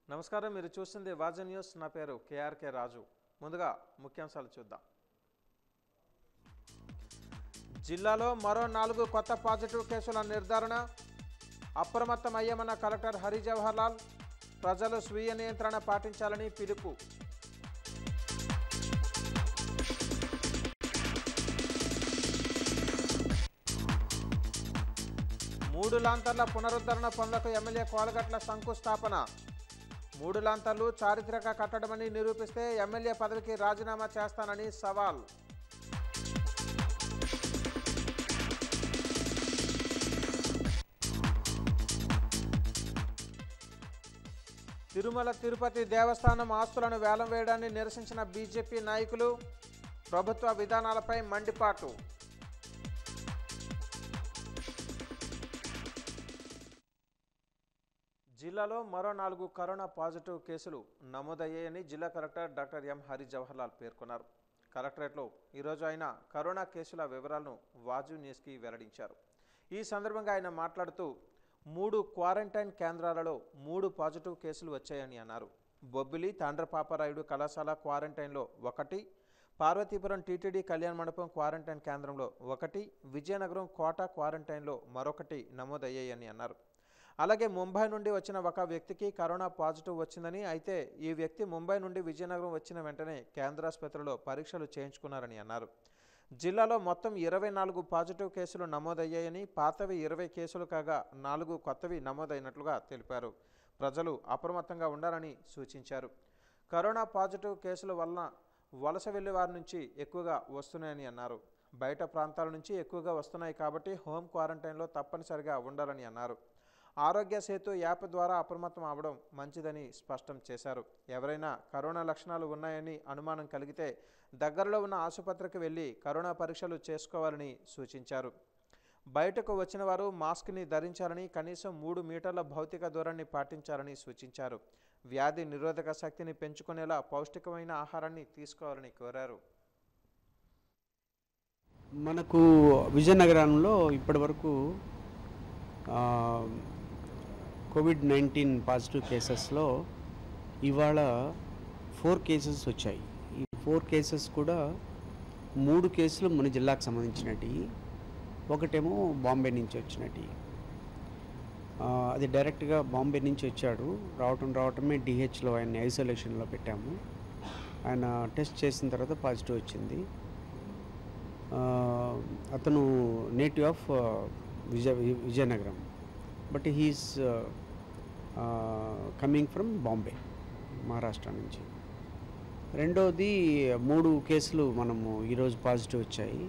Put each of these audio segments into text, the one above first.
నమస్కారం మీరు చూస్తుంది వాజ న్యూస్ నా పేరు కేఆర్కే రాజు ముందుగా ముఖ్యాంశాలు చూద్దాం జిల్లాలో మరో నాలుగు కొత్త పాజిటివ్ కేసుల నిర్ధారణ అప్రమత్తం అయ్యామన్న కలెక్టర్ హరి జవహర్ లాల్ ప్రజలు స్వీయ నియంత్రణ పాటించాలని పిలుపు మూడు లాంతర్ల పునరుద్ధరణ పనులకు ఎమ్మెల్యే కోలగట్ల శంకుస్థాపన మూడు లాంతర్లు చారిత్రక కట్టడమని నిరూపిస్తే ఎమ్మెల్యే పదవికి రాజీనామా చేస్తానని సవాల్ తిరుమల తిరుపతి దేవస్థానం ఆస్తులను వేలం వేయడాన్ని నిరసించిన బీజేపీ నాయకులు ప్రభుత్వ విధానాలపై మండిపాటు జిల్లాలో మరో నాలుగు కరోనా పాజిటివ్ కేసులు నమోదయ్యాయని జిల్లా collector doctor M Hari Jawaharlal పేర్కొన్నారు కలెక్టరేట్లో ఈరోజు ఆయన కరోనా కేసుల వివరాలను వాజు న్యూస్కి వెల్లడించారు ఈ సందర్భంగా ఆయన మాట్లాడుతూ మూడు క్వారంటైన్ కేంద్రాలలో మూడు పాజిటివ్ కేసులు వచ్చాయని అన్నారు బొబ్బిలి తాండ్రపాపరాయుడు కళాశాల క్వారంటైన్లో ఒకటి పార్వతీపురం టీటీడీ కళ్యాణ మండపం క్వారంటైన్ కేంద్రంలో ఒకటి విజయనగరం కోట క్వారంటైన్లో మరొకటి నమోదయ్యాయని అన్నారు అలాగే ముంబై నుండి వచ్చిన ఒక వ్యక్తికి కరోనా పాజిటివ్ వచ్చిందని అయితే ఈ వ్యక్తి ముంబై నుండి విజయనగరం వచ్చిన వెంటనే కేంద్రాసుపత్రిలో పరీక్షలు చేయించుకున్నారని అన్నారు జిల్లాలో మొత్తం ఇరవై నాలుగు పాజిటివ్ కేసులు నమోదయ్యాయని పాతవి ఇరవై కేసులు కాగా నాలుగు కొత్తవి నమోదైనట్లుగా తెలిపారు ప్రజలు అప్రమత్తంగా ఉండాలని సూచించారు కరోనా పాజిటివ్ కేసుల వలన వలస వెళ్లే వారి నుంచి ఎక్కువగా వస్తున్నాయని అన్నారు బయట ప్రాంతాల నుంచి ఎక్కువగా వస్తున్నాయి కాబట్టి హోమ్ క్వారంటైన్లో తప్పనిసరిగా ఉండాలని అన్నారు ఆరోగ్య సేతు యాప్ ద్వారా అప్రమత్తం అవడం మంచిదని స్పష్టం చేశారు ఎవరైనా కరోనా లక్షణాలు ఉన్నాయని అనుమానం కలిగితే దగ్గరలో ఉన్న ఆసుపత్రికి వెళ్ళి కరోనా పరీక్షలు చేసుకోవాలని సూచించారు బయటకు వచ్చిన వారు మాస్క్ని ధరించాలని కనీసం మూడు మీటర్ల భౌతిక దూరాన్ని పాటించాలని సూచించారు వ్యాధి నిరోధక శక్తిని పెంచుకునేలా పౌష్టికమైన ఆహారాన్ని తీసుకోవాలని కోరారు మనకు విజయనగరంలో ఇప్పటివరకు ఆ, కోవిడ్ నైన్టీన్ పాజిటివ్ కేసెస్లో ఇవాళ ఫోర్ కేసెస్ వచ్చాయి ఈ ఫోర్ కేసెస్ కూడా మూడు కేసులు మన జిల్లాకు సంబంధించినవి ఒకటేమో బాంబే నుంచి వచ్చినవి ఆ, అది డైరెక్ట్గా బాంబే నుంచి వచ్చాడు రావటం రావటమే డిహెచ్లో ఆయన ఐసోలేషన్లో పెట్టాము ఆయన టెస్ట్ చేసిన తర్వాత పాజిటివ్ వచ్చింది ఆ, అతను native of Vijaya Vizianagaram but he's coming from Bombay Maharashtra నుంచి రెండవది మూడు కేసులు మనము ఈరోజు పాజిటివ్ వచ్చాయి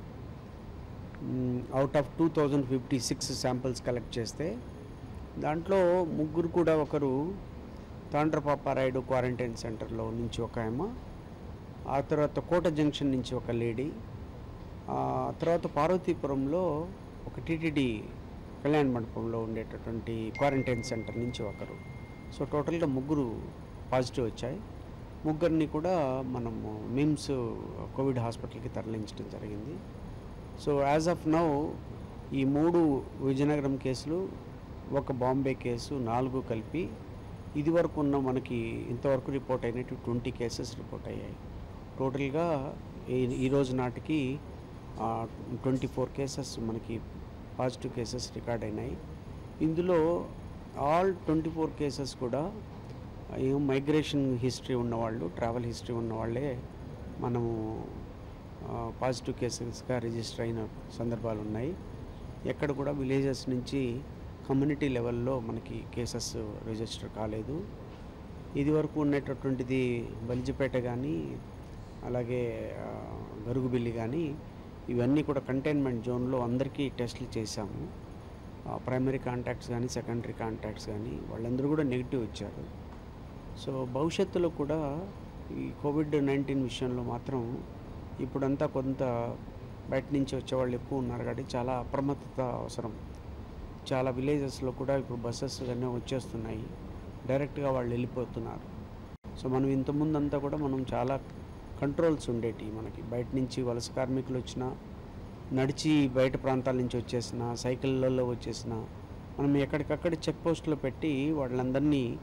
out of two thousand fifty six samples collect చేస్తే దాంట్లో ముగ్గురు కూడా ఒకరు తాండ్రపాపారాయుడు క్వారంటైన్ సెంటర్లో నుంచి ఒక ఆమె ఆ తర్వాత కోట జంక్షన్ నుంచి ఒక లేడీ ఆ తర్వాత పార్వతీపురంలో ఒక టీటీడీ కళ్యాణ మండపంలో ఉండేటటువంటి క్వారంటైన్ సెంటర్ నుంచి ఒకరు సో టోటల్గా ముగ్గురు పాజిటివ్ వచ్చాయి ముగ్గురిని కూడా మనము మిమ్స్ కోవిడ్ హాస్పిటల్కి తరలించడం జరిగింది సో యాజ్ ఆఫ్ నౌ ఈ మూడు విజయనగరం కేసులు ఒక బాంబే కేసు నాలుగు కలిపి ఇది వరకు ఉన్న మనకి ఇంతవరకు రిపోర్ట్ అయినట్టు ట్వంటీ కేసెస్ రిపోర్ట్ అయ్యాయి టోటల్గా ఈ ఈ రోజు నాటికి ట్వంటీ ఫోర్ కేసెస్ మనకి పాజిటివ్ కేసెస్ రికార్డ్ అయినాయి ఇందులో ఆల్ ట్వంటీ ఫోర్ కేసెస్ కూడా ఏం మైగ్రేషన్ హిస్టరీ ఉన్నవాళ్ళు ట్రావెల్ హిస్టరీ ఉన్న వాళ్ళే మనము పాజిటివ్ కేసెస్గా రిజిస్టర్ అయిన సందర్భాలు ఉన్నాయి ఎక్కడ కూడా విలేజెస్ నుంచి కమ్యూనిటీ లెవెల్లో మనకి కేసెస్ రిజిస్టర్ కాలేదు ఇది వరకు ఉన్నటటువంటిది బలిజిపేట కానీ అలాగే ఆ, గరుగుబిల్లి కానీ ఇవన్నీ కూడా కంటైన్మెంట్ జోన్లో అందరికీ టెస్టులు చేశాము ప్రైమరీ కాంటాక్ట్స్ కానీ సెకండరీ కాంటాక్ట్స్ కానీ వాళ్ళందరూ కూడా నెగిటివ్ ఇచ్చారు సో భవిష్యత్తులో కూడా ఈ కోవిడ్ నైన్టీన్ విషయంలో మాత్రం ఇప్పుడంతా కొంత బయట నుంచి వచ్చే వాళ్ళు ఎక్కువ ఉన్నారు కాబట్టి చాలా అప్రమత్తత అవసరం చాలా విలేజెస్లో కూడా ఇప్పుడు బస్సెస్ అన్నీ వచ్చేస్తున్నాయి డైరెక్ట్గా వాళ్ళు వెళ్ళిపోతున్నారు సో మనం ఇంతకుముందు అంతా కూడా మనం చాలా కంట్రోల్స్ ఉండేటి మనకి బయట నుంచి వలస కార్మికులు వచ్చినా నడిచి బయట ప్రాంతాల నుంచి వచ్చేసిన సైకిళ్ళల్లో వచ్చేసిన మనం ఎక్కడికక్కడ చెక్ పోస్టులు పెట్టి వాళ్ళందరినీ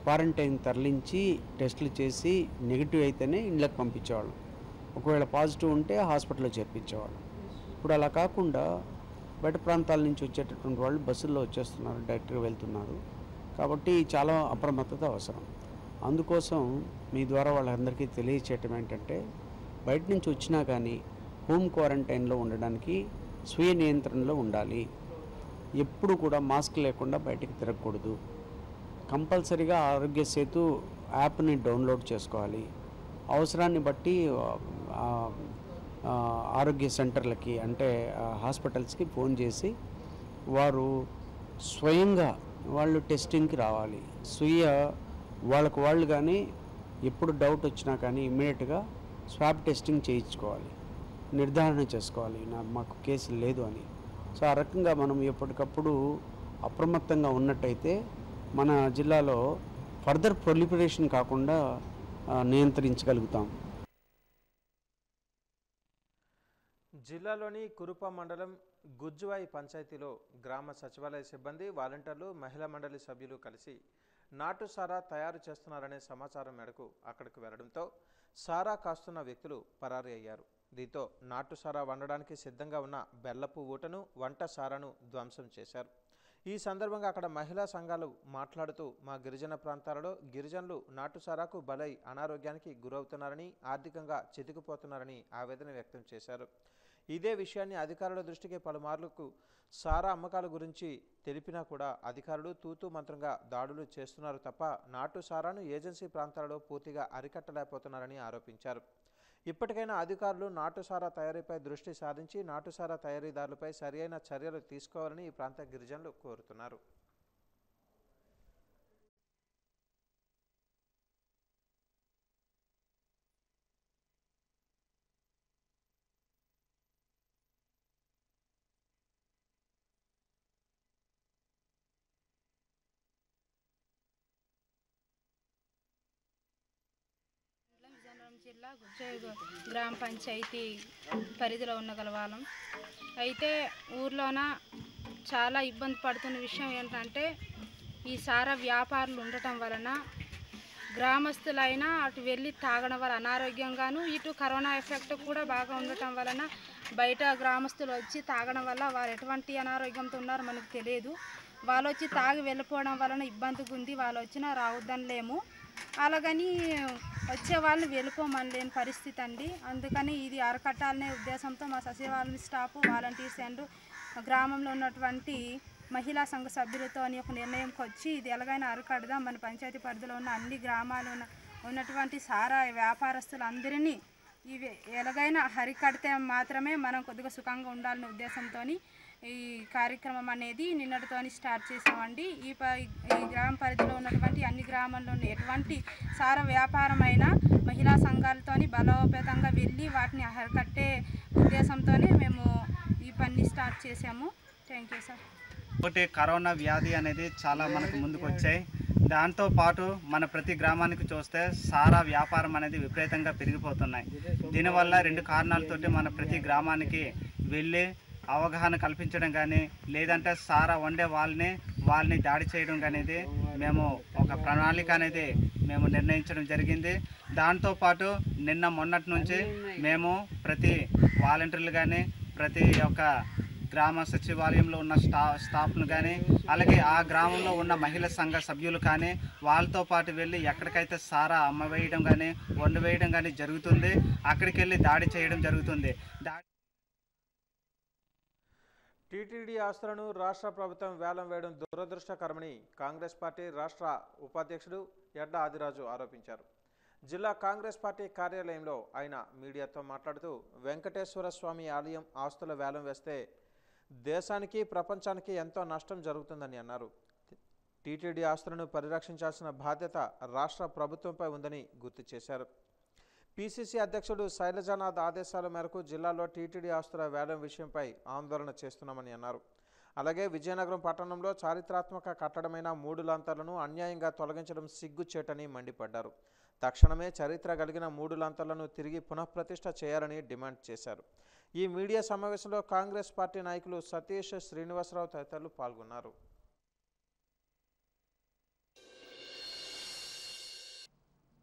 క్వారంటైన్ తరలించి టెస్టులు చేసి నెగిటివ్ అయితేనే ఇళ్ళకి పంపించేవాళ్ళం ఒకవేళ పాజిటివ్ ఉంటే హాస్పిటల్లో చేర్పించేవాళ్ళం ఇప్పుడు అలా కాకుండా బయట ప్రాంతాల నుంచి వచ్చేటటువంటి వాళ్ళు బస్సుల్లో వచ్చేస్తున్నారు డైరెక్ట్గా వెళ్తున్నారు కాబట్టి చాలా అప్రమత్తత అవసరం అందుకోసం మీ ద్వారా వాళ్ళందరికీ తెలియచేయటం ఏంటంటే బయట నుంచి వచ్చినా కానీ హోమ్ క్వారంటైన్లో ఉండడానికి స్వీయ నియంత్రణలో ఉండాలి ఎప్పుడు కూడా మాస్క్ లేకుండా బయటికి తిరగకూడదు కంపల్సరీగా ఆరోగ్య సేతు యాప్ని డౌన్లోడ్ చేసుకోవాలి అవసరాన్ని బట్టి ఆ, ఆ, ఆరోగ్య సెంటర్లకి అంటే ఆ, హాస్పిటల్స్కి ఫోన్ చేసి వారు స్వయంగా వాళ్ళు టెస్టింగ్కి రావాలి స్వీయ వాళ్ళకు వాళ్ళు కానీ ఎప్పుడు డౌట్ వచ్చినా కానీ ఇమ్మీడియట్గా స్వాబ్ టెస్టింగ్ చేయించుకోవాలి నిర్ధారణ చేసుకోవాలి నా మాకు కేసు లేదు అని సో ఆ రకంగా మనం ఎప్పటికప్పుడు అప్రమత్తంగా ఉన్నట్టయితే మన జిల్లాలో ఫర్దర్ ప్రొలిఫరేషన్ కాకుండా ఆ, నియంత్రించగలుగుతాం జిల్లాలోని కురుప మండలం గుజ్జువాయి పంచాయతీలో గ్రామ సచివాలయ సిబ్బంది వాలంటీర్లు మహిళా మండలి సభ్యులు కలిసి నాటు సారా తయారు చేస్తున్నారనే సమాచారం మేరకు అక్కడికి వెళ్లడంతో సారా కాస్తున్న వ్యక్తులు పరారీ అయ్యారు దీంతో నాటు సారా వండడానికి సిద్ధంగా ఉన్న బెల్లపు ఊటను వంట సారాను ధ్వంసం చేశారు ఈ సందర్భంగా అక్కడ మహిళా సంఘాలు మాట్లాడుతూ మా గిరిజన ప్రాంతాలలో గిరిజనులు నాటు సారాకు బలై అనారోగ్యానికి గురవుతున్నారని ఆర్థికంగా చితికిపోతున్నారని ఆవేదన వ్యక్తం చేశారు ఇదే విషయాన్ని అధికారుల దృష్టికి పలుమార్లకు సారా అమ్మకాల గురించి తెలిపినా కూడా అధికారులు తూతూ మంత్రంగా దాడులు చేస్తున్నారు తప్ప నాటు సారాను ఏజెన్సీ ప్రాంతాలలో పూర్తిగా అరికట్టలేకపోతున్నారని ఆరోపించారు ఇప్పటికైనా అధికారులు నాటుసారా తయారీపై దృష్టి సారించి నాటుసారా తయారీదారులపై సరియైన చర్యలు తీసుకోవాలని ఈ ప్రాంత గిరిజనులు కోరుతున్నారు విజయనగరం జిల్లా గుజ్జాయి గ్రామ పంచాయతీ పరిధిలో ఉన్న గలవాళ్ళం అయితే ఊర్లోన చాలా ఇబ్బంది పడుతున్న విషయం ఏంటంటే ఈ సారా వ్యాపారులు ఉండటం వలన గ్రామస్తులైనా అటు వెళ్ళి తాగడం వల్ల అనారోగ్యంగాను ఇటు కరోనా ఎఫెక్ట్ కూడా బాగా ఉండటం వలన బయట గ్రామస్తులు వచ్చి తాగడం వల్ల వారు ఎటువంటి అనారోగ్యంతో ఉన్నారో మనకు తెలియదు వాళ్ళు వచ్చి తాగి వెళ్ళిపోవడం వలన ఇబ్బందిగా ఉంది వాళ్ళు వచ్చినా రావద్దనిలేము అలాగని వచ్చే వాళ్ళని వెళ్ళిపోమనలేని పరిస్థితి అండి అందుకని ఇది అరకట్టాలనే ఉద్దేశంతో మా సచివాలయం స్టాఫ్ వాలంటీర్స్ అండ్ గ్రామంలో ఉన్నటువంటి మహిళా సంఘ సభ్యులతో అని ఒక నిర్ణయంకి వచ్చి ఇది ఎలాగైనా అరకడదాం మన పంచాయతీ పరిధిలో ఉన్న అన్ని గ్రామాలు ఉన్న ఉన్నటువంటి సారా వ్యాపారస్తులందరినీ ఇవి ఎలాగైనా హరికడితే మాత్రమే మనం కొద్దిగా సుఖంగా ఉండాలనే ఉద్దేశంతో ఈ కార్యక్రమం అనేది నిన్నటితోని స్టార్ట్ చేసామండి ఈ ప ఈ గ్రామ పరిధిలో ఉన్నటువంటి అన్ని గ్రామాల్లో ఉన్న ఎటువంటి సార వ్యాపారమైన మహిళా సంఘాలతోని బలోపేతంగా వెళ్ళి వాటిని అరికట్టే ఉద్దేశంతోనే మేము ఈ పని స్టార్ట్ చేసాము థ్యాంక్ యూ సార్ ఒకటి కరోనా వ్యాధి అనేది చాలా మనకు ముందుకు వచ్చాయి దాంతో పాటు మన ప్రతి గ్రామానికి చూస్తే సారా వ్యాపారం అనేది విపరీతంగా పెరిగిపోతున్నాయి దీనివల్ల రెండు కారణాలతోటి మన ప్రతి గ్రామానికి వెళ్ళి అవగాహన కల్పించడం కానీ లేదంటే సారా వండే వాళ్ళని వాళ్ళని దాడి చేయడం అనేది మేము ఒక ప్రణాళిక అనేది మేము నిర్ణయించడం జరిగింది దాంతోపాటు నిన్న మొన్నటి నుంచి మేము ప్రతి వాలంటీర్లు కానీ ప్రతి ఒక్క గ్రామ సచివాలయంలో ఉన్న స్టా స్టాఫ్ను కానీ అలాగే ఆ గ్రామంలో ఉన్న మహిళా సంఘ సభ్యులు కానీ వాళ్ళతో పాటు వెళ్ళి ఎక్కడికైతే సారా అమ్మవేయడం కానీ వండివేయడం కానీ జరుగుతుంది అక్కడికి వెళ్ళి దాడి చేయడం జరుగుతుంది దాడి టీటీడీ ఆస్తులను రాష్ట్ర ప్రభుత్వం వేలం వేయడం దురదృష్టకరమని కాంగ్రెస్ పార్టీ రాష్ట్ర ఉపాధ్యక్షుడు ఎడ్ల ఆదిరాజు ఆరోపించారు జిల్లా కాంగ్రెస్ పార్టీ కార్యాలయంలో ఆయన మీడియాతో మాట్లాడుతూ వెంకటేశ్వర స్వామి ఆలయం ఆస్తుల వేలం వేస్తే దేశానికి ప్రపంచానికి ఎంతో నష్టం జరుగుతుందని అన్నారు టీటీడీ ఆస్తులను పరిరక్షించాల్సిన బాధ్యత రాష్ట్ర ప్రభుత్వంపై ఉందని గుర్తు చేశారు పిసిసి అధ్యక్షుడు శైలజానాథ్ ఆదేశాల మేరకు జిల్లాలో టీటీడీ ఆస్తుల వేలం విషయంపై ఆందోళన చేస్తున్నామని అన్నారు అలాగే విజయనగరం పట్టణంలో చారిత్రాత్మక కట్టడమైన మూడు లాంతర్లను అన్యాయంగా తొలగించడం సిగ్గుచేటని మండిపడ్డారు తక్షణమే చరిత్ర కలిగిన మూడు లాంతర్లను తిరిగి పునఃప్రతిష్ఠ చేయాలని డిమాండ్ చేశారు ఈ మీడియా సమావేశంలో కాంగ్రెస్ పార్టీ నాయకులు సతీష్ శ్రీనివాసరావు తదితరులు పాల్గొన్నారు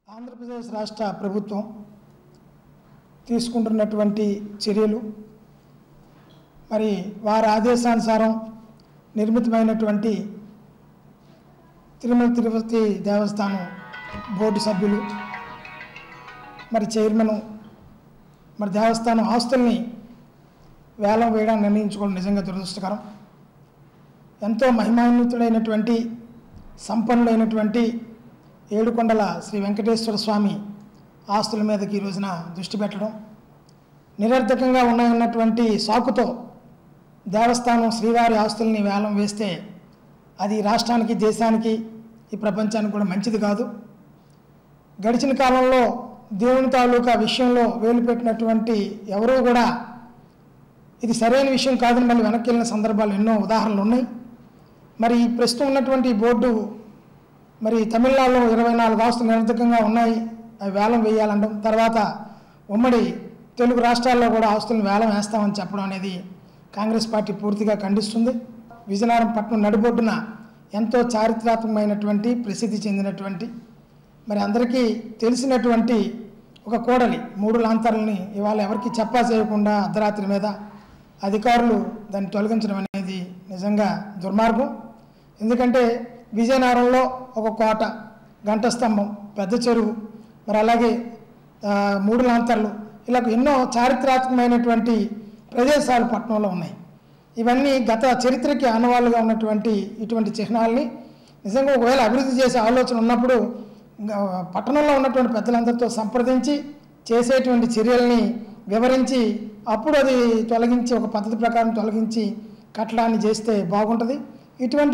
ఆంధ్రప్రదేశ్ రాష్ట్ర ప్రభుత్వం తీసుకుంటున్నటువంటి చర్యలు మరి వారి ఆదేశానుసారం నిర్మితమైనటువంటి తిరుమల తిరుపతి దేవస్థానం బోర్డు సభ్యులు మరి చైర్మన్ మరి దేవస్థానం ఆస్తుల్ని వేలం వేయడానికి నిర్ణయించుకోవడం నిజంగా దురదృష్టకరం ఎంతో మహిమాన్వితుడైనటువంటి సంపన్నుడైనటువంటి ఏడుకొండల శ్రీ వెంకటేశ్వర స్వామి ఆస్తుల మీదకి ఈ రోజున దృష్టి పెట్టడం నిరర్ధకంగా ఉన్నాయన్నటువంటి సాకుతో దేవస్థానం శ్రీవారి ఆస్తుల్ని వేలం వేస్తే అది రాష్ట్రానికి దేశానికి ఈ ప్రపంచానికి కూడా మంచిది కాదు గడిచిన కాలంలో దేవుని తాలూకా విషయంలో వేలు పెట్టినటువంటి ఎవరూ కూడా ఇది సరైన విషయం కాదని మళ్ళీ వెనక్కి వెళ్ళిన సందర్భాలు ఎన్నో ఉదాహరణలు ఉన్నాయి మరి ప్రస్తుతం ఉన్నటువంటి ఈ బోర్డు మరి తమిళనాడులో ఇరవై నాలుగు ఆస్తులు నిరర్ధకంగా ఉన్నాయి అవి వేలం వేయాలంటాం తర్వాత ఉమ్మడి తెలుగు రాష్ట్రాల్లో కూడా ఆస్తులను వేలం వేస్తామని చెప్పడం అనేది కాంగ్రెస్ పార్టీ పూర్తిగా ఖండిస్తుంది విజయనగరం పట్టణం నడిబొడ్డున ఎంతో చారిత్రాత్మకమైనటువంటి ప్రసిద్ధి చెందినటువంటి మరి అందరికీ తెలిసినటువంటి ఒక కోడలి మూడు లాంతర్లని ఇవాళ ఎవరికి చెప్పా చేయకుండా అర్ధరాత్రి మీద అధికారులు దాన్ని తొలగించడం అనేది నిజంగా దుర్మార్గం ఎందుకంటే విజయనగరంలో ఒక కోట గంట స్తంభం పెద్ద చెరువు మరి అలాగే ఆ, మూడు లాంతర్లు ఇలా ఎన్నో చారిత్రాత్మకమైనటువంటి ప్రదేశాలు పట్టణంలో ఉన్నాయి ఇవన్నీ గత చరిత్రకి ఆనవాళ్ళుగా ఉన్నటువంటి ఇటువంటి చిహ్నాల్ని నిజంగా ఒకవేళ అభివృద్ధి చేసే ఆలోచన ఉన్నప్పుడు ఆ, పట్టణంలో ఉన్నటువంటి పెద్దలందరితో సంప్రదించి చేసేటువంటి చర్యల్ని వివరించి అప్పుడు అది తొలగించి ఒక పద్ధతి ప్రకారం తొలగించి కట్టడాన్ని చేస్తే బాగుంటుంది ఇటువంటి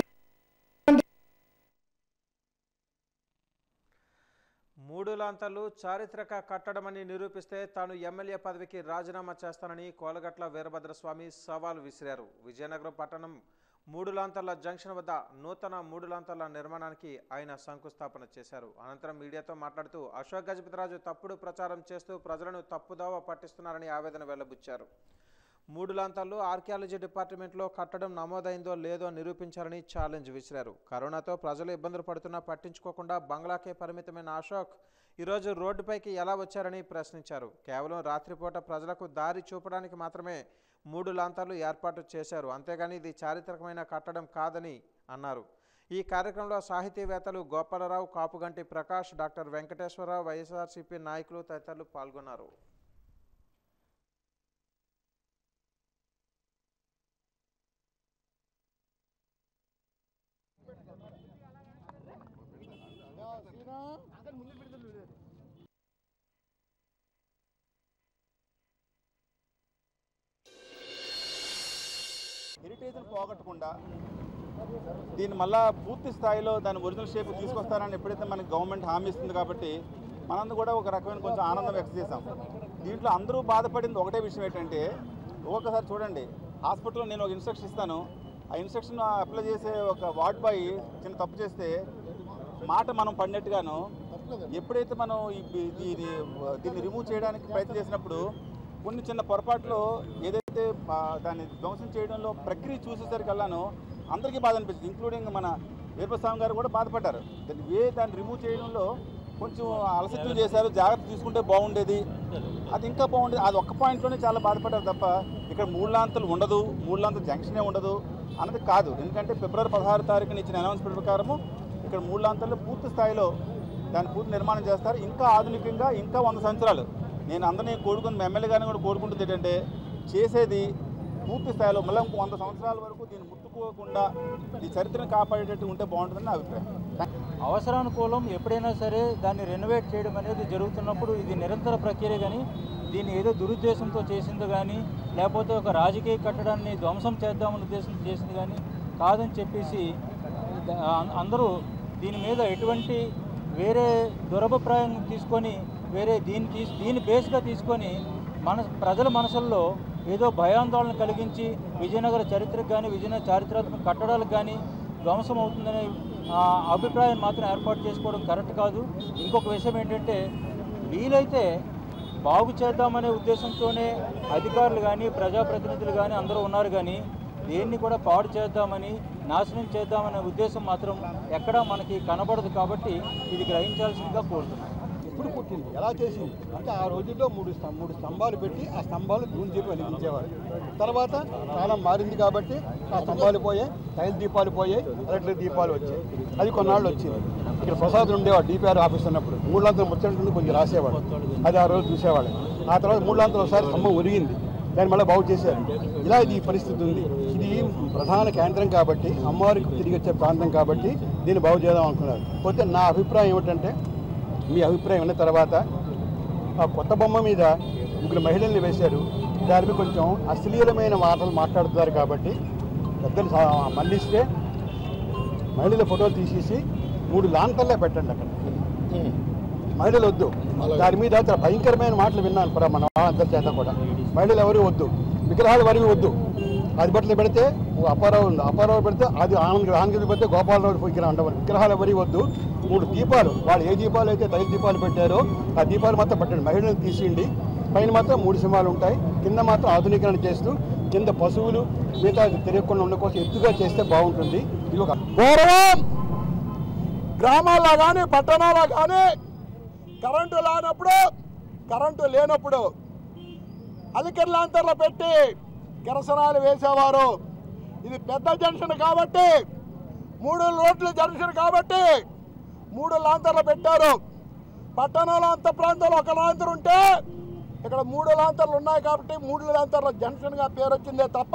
మూడు లాంతర్లు చారిత్రక కట్టడమని నిరూపిస్తే తాను ఎమ్మెల్యే పదవికి రాజీనామా చేస్తానని కోలగట్ల వీరభద్రస్వామి సవాల్ విసిరారు విజయనగరం పట్టణం మూడు లాంతర్ల జంక్షన్ వద్ద నూతన మూడు లాంతర్ల నిర్మాణానికి ఆయన శంకుస్థాపన చేశారు అనంతరం మీడియాతో మాట్లాడుతూ అశోక్ గజపతిరాజు తప్పుడు ప్రచారం చేస్తూ ప్రజలను తప్పుదోవ పట్టిస్తున్నారని ఆవేదన వెల్లబుచ్చారు మూడు లాంతర్లు ఆర్కియాలజీ డిపార్ట్మెంట్లో కట్టడం నమోదైందో లేదో నిరూపించాలని ఛాలెంజ్ విసిరారు కరోనాతో ప్రజలు ఇబ్బందులు పడుతున్నా పట్టించుకోకుండా బంగ్లాకే పరిమితమైన అశోక్ ఈరోజు రోడ్డుపైకి ఎలా వచ్చారని ప్రశ్నించారు కేవలం రాత్రిపూట ప్రజలకు దారి చూపడానికి మాత్రమే మూడు లాంతర్లు ఏర్పాటు చేశారు అంతేగాని ఇది చారిత్రకమైన కట్టడం కాదని అన్నారు ఈ కార్యక్రమంలో సాహితీవేత్తలు గోపాలరావు కాపుగంటి ప్రకాష్ డాక్టర్ వెంకటేశ్వరరావు వైఎస్ఆర్సీపీ నాయకులు తదితరులు పాల్గొన్నారు హెరిటేజ్ని పోగొట్టకుండా దీన్ని మళ్ళా పూర్తి స్థాయిలో దాని ఒరిజినల్ షేప్ తీసుకొస్తారని ఎప్పుడైతే మనకి గవర్నమెంట్ హామీ ఇస్తుంది కాబట్టి మనందరూ కూడా ఒక రకమైన కొంచెం ఆనందం వ్యక్తం చేశాం దీంట్లో అందరూ బాధపడింది ఒకటే విషయం ఏంటంటే ఒక్కొక్కసారి చూడండి హాస్పిటల్లో నేను ఒక ఇన్స్ట్రక్షన్ ఇస్తాను ఆ ఇన్స్ట్రక్షన్ అప్లై చేసే ఒక వార్డ్ బాయ్ చిన్న తప్పు చేస్తే మాట మనం పడినట్టుగాను ఎప్పుడైతే మనం ఈ- ఈ- దీన్ని దీన్ని రిమూవ్ చేయడానికి ప్రయత్నం చేసినప్పుడు కొన్ని చిన్న పొరపాట్లు ఏదైతే ఆ, దాన్ని ధ్వంసం చేయడంలో ప్రక్రియ చూసేసరికల్లాను అందరికీ బాధ అనిపించింది ఇంక్లూడింగ్ మన వీరప్రస్వామి గారు కూడా బాధపడ్డారు దాన్ని వే దాన్ని రిమూవ్ చేయడంలో కొంచెం అలసత్వం చేశారు జాగ్రత్త తీసుకుంటే బాగుండేది అది ఇంకా బాగుండేది అది ఒక్క పాయింట్లోనే చాలా బాధపడ్డారు తప్ప ఇక్కడ మూడు లాంతలు ఉండదు మూడు లాంతలు జంక్షనే ఉండదు అన్నది కాదు ఎందుకంటే ఫిబ్రవరి పదహారు తారీఖున ఇచ్చిన అనౌన్స్మెంట్ ప్రకారము ఇక్కడ మూడు లాంతల్లో పూర్తి స్థాయిలో దాన్ని పూర్తి నిర్మాణం చేస్తారు ఇంకా ఆధునికంగా ఇంకా వంద సంవత్సరాలు నేను అందరినీ కోరుకుని ఎమ్మెల్యే గారిని కూడా కోరుకుంటుంది ఏంటంటే చేసేది పూర్తి స్థాయిలో మళ్ళీ ఇంకో వంద సంవత్సరాల వరకు దీన్ని ముట్టుకోకుండా ఈ చరిత్రను కాపాడేటట్టు ఉంటే బాగుంటుందని నా అభిప్రాయం అవసరానుకూలం ఎప్పుడైనా సరే దాన్ని రెనోవేట్ చేయడం అనేది జరుగుతున్నప్పుడు ఇది నిరంతర ప్రక్రియ కానీ దీన్ని ఏదో దురుద్దేశంతో చేసిందో కానీ లేకపోతే ఒక రాజకీయ కట్టడాన్ని ధ్వంసం చేద్దామనే ఉద్దేశంతో చేసింది కానీ కాదని చెప్పేసి ద- అం- అందరూ దీని మీద ఎటువంటి వేరే దురభిప్రాయం తీసుకొని వేరే దీన్ని తీసు దీన్ని బేస్గా తీసుకొని మన ప్రజల మనసుల్లో ఏదో భయాందోళన కలిగించి విజయనగర చరిత్రకు కానీ విజయనగర చారిత్రాత్మక కట్టడాలకు కానీ ధ్వంసం అవుతుందనే ఆ, అభిప్రాయం మాత్రం ఏర్పాటు చేసుకోవడం కరెక్ట్ కాదు ఇంకొక విషయం ఏంటంటే వీలైతే బాగు చేద్దామనే ఉద్దేశంతోనే అధికారులు కానీ ప్రజాప్రతినిధులు కానీ అందరూ ఉన్నారు కానీ దేన్ని కూడా పాడు చేద్దామని నాశనం చేద్దామనే ఉద్దేశం మాత్రం ఎక్కడా మనకి కనబడదు కాబట్టి ఇది గ్రహించాల్సిందిగా కోరుతున్నాను ఇప్పుడు పుట్టింది ఎలా చేసింది అంటే ఆ రోజుల్లో మూడు స్తం- మూడు స్తంభాలు పెట్టి ఆ స్తంభాలు నూనె దీపం వెలిగించేవారు తర్వాత కాలం మారింది కాబట్టి ఆ స్తంభాలు పోయాయి తైల దీపాలు పోయాయి ఎలక్ట్రిక్ దీపాలు వచ్చాయి అది కొన్నాళ్ళు వచ్చింది ఇక్కడ ప్రసాద్ ఉండేవాడు డిపిఆర్ ఆఫీస్ ఉన్నప్పుడు మూడులాంతలు ముచ్చట్లు కొంచెం రాసేవాడు అది ఆ రోజు చూసేవాడు ఆ తర్వాత మూడులాంతలు ఒకసారి స్తంభం ఒరిగింది దాన్ని మళ్ళీ బాగు చేశారు ఇలా ఇది ఈ పరిస్థితి ఉంది ఇది ప్రధాన కేంద్రం కాబట్టి అమ్మవారికి తిరిగి వచ్చే ప్రాంతం కాబట్టి దీన్ని బాగు చేద్దాం అనుకున్నారు పోతే నా అభిప్రాయం ఏమిటంటే మీ అభిప్రాయం విన్న తర్వాత ఆ కొత్త బొమ్మ మీద ముగ్గురు మహిళల్ని వేశారు దాని మీద కొంచెం అశ్లీలమైన మాటలు మాట్లాడుతున్నారు కాబట్టి పెద్దలు సా- మళ్ళిస్తే మహిళల ఫోటోలు తీసేసి మూడు లాంతర్లే పెట్టండి అక్కడ మహిళలు వద్దు దాని మీద చాలా భయంకరమైన మాటలు విన్నాను కూడా మన అందరి చేత కూడా మహిళలు ఎవరు వద్దు విగ్రహాలు వరివి వద్దు అది బట్టలు పెడితే ఓ అప్పారావు ఉంది అప్పారావు పెడితే అది ఆనంద ఆనంద పెడితే గోపాలరావు విగ్రహం ఉండవు విగ్రహాలు ఎవరి వద్దు మూడు దీపాలు వాళ్ళు ఏ దీపాలు అయితే తైల దీపాలు పెట్టారో ఆ దీపాలు మాత్రం పెట్టండి మహిళలను తీసిండి పైన మాత్రం మూడు సింహాలు ఉంటాయి కింద మాత్రం ఆధునీకరణ చేస్తూ కింద పశువులు మిగతా తిరగకుండా ఉండడం కోసం ఎత్తుగా చేస్తే బాగుంటుంది ఇది ఒక పూర్వం గ్రామాల్లో కానీ పట్టణాల్లో కానీ కరెంటు లేనప్పుడు కరెంటు లేనప్పుడు అలికర్ లాంతర్లు పెట్టి కిరసనాలు వేసేవారు ఇది పెద్ద జంక్షన్ కాబట్టి మూడు రోడ్ల జంక్షన్ కాబట్టి మూడు లాంతర్లు పెట్టారు పట్టణంలో అంత ప్రాంతంలో ఒక లాంతర్ ఉంటే ఇక్కడ మూడు లాంతర్లు ఉన్నాయి కాబట్టి మూడు లాంతర్ల జంక్షన్గా పేరు వచ్చిందే తప్ప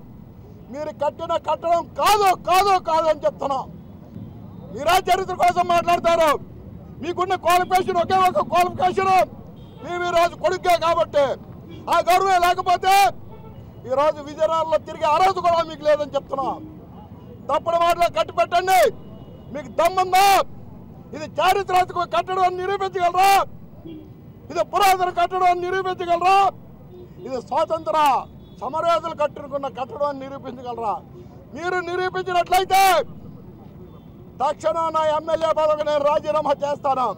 మీరు కట్టిన కట్టడం కాదు కాదు కాదు అని చెప్తున్నాం మీరా చరిత్ర కోసం మాట్లాడతారు మీకున్న క్వాలిఫికేషన్ ఒకే ఒక క్వాలిఫికేషన్ పివి రాజు కొడుకే కాబట్టి ఆ గౌరవం లేకపోతే ఈరోజు విజయనగరంలో తిరిగి అర్హత కూడా మీకు లేదని చెప్తున్నా తప్పుడు మాటలు కట్టి పెట్టండి మీకు దమ్ముందా ఇది చారిత్రాత్మక కట్టడం అని నిరూపించగలరా ఇది పురాతన కట్టడం అని నిరూపించగలరా ఇది స్వాతంత్ర సమరయోధులు కట్టుకున్న కట్టడం అని నిరూపించగలరా మీరు నిరూపించినట్లయితే తక్షణం నా ఎమ్మెల్యే పదవి నేను రాజీనామా చేస్తాను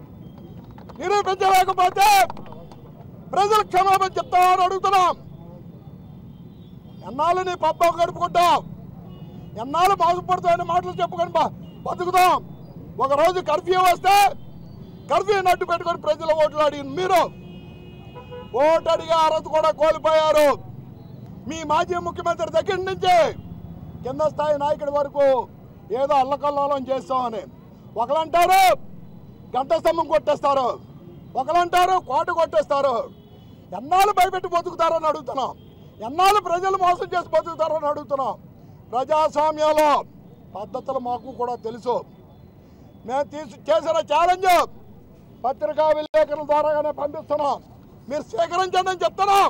నిరూపించలేకపోతే ప్రజలు క్షమాపణ చెప్తామని అడుగుతున్నాం ఎన్నాళ్ళు నీ పబ్బం గడుపుకుంటాం ఎన్నాళ్ళు బాగుపడుతాయని మాటలు చెప్పుకొని బ- బతుకుతాం ఒక రోజు కర్ఫ్యూ వస్తే కర్ఫ్యూ నట్టు పెట్టుకొని ప్రజల ఓట్లు అడిగిన మీరు ఓటు అడిగే అర్హత కూడా కోల్పోయారు మీ మాజీ ముఖ్యమంత్రి దగ్గర నుంచి కింద స్థాయి నాయకుడి వరకు ఏదో అల్లకల్లోలం చేస్తామని ఒకలంటారు గంట స్తంభం కొట్టేస్తారు ఒకలంటారు కోట కొట్టేస్తారు ఎన్నాళ్ళు భయపెట్టి బతుకుతారని అడుగుతున్నాం ఎన్నాళ్ళు ప్రజలు మోసం చేసి బతుకుతారని అడుగుతున్నాం ప్రజాస్వామ్యంలో పద్ధతులు మాకు కూడా తెలుసు మేము తీసు చేసిన ఛాలెంజ్ పత్రికా విలేకరుల ద్వారాగానే పంపిస్తున్నాం మీరు స్వీకరించండి అని చెప్తున్నాం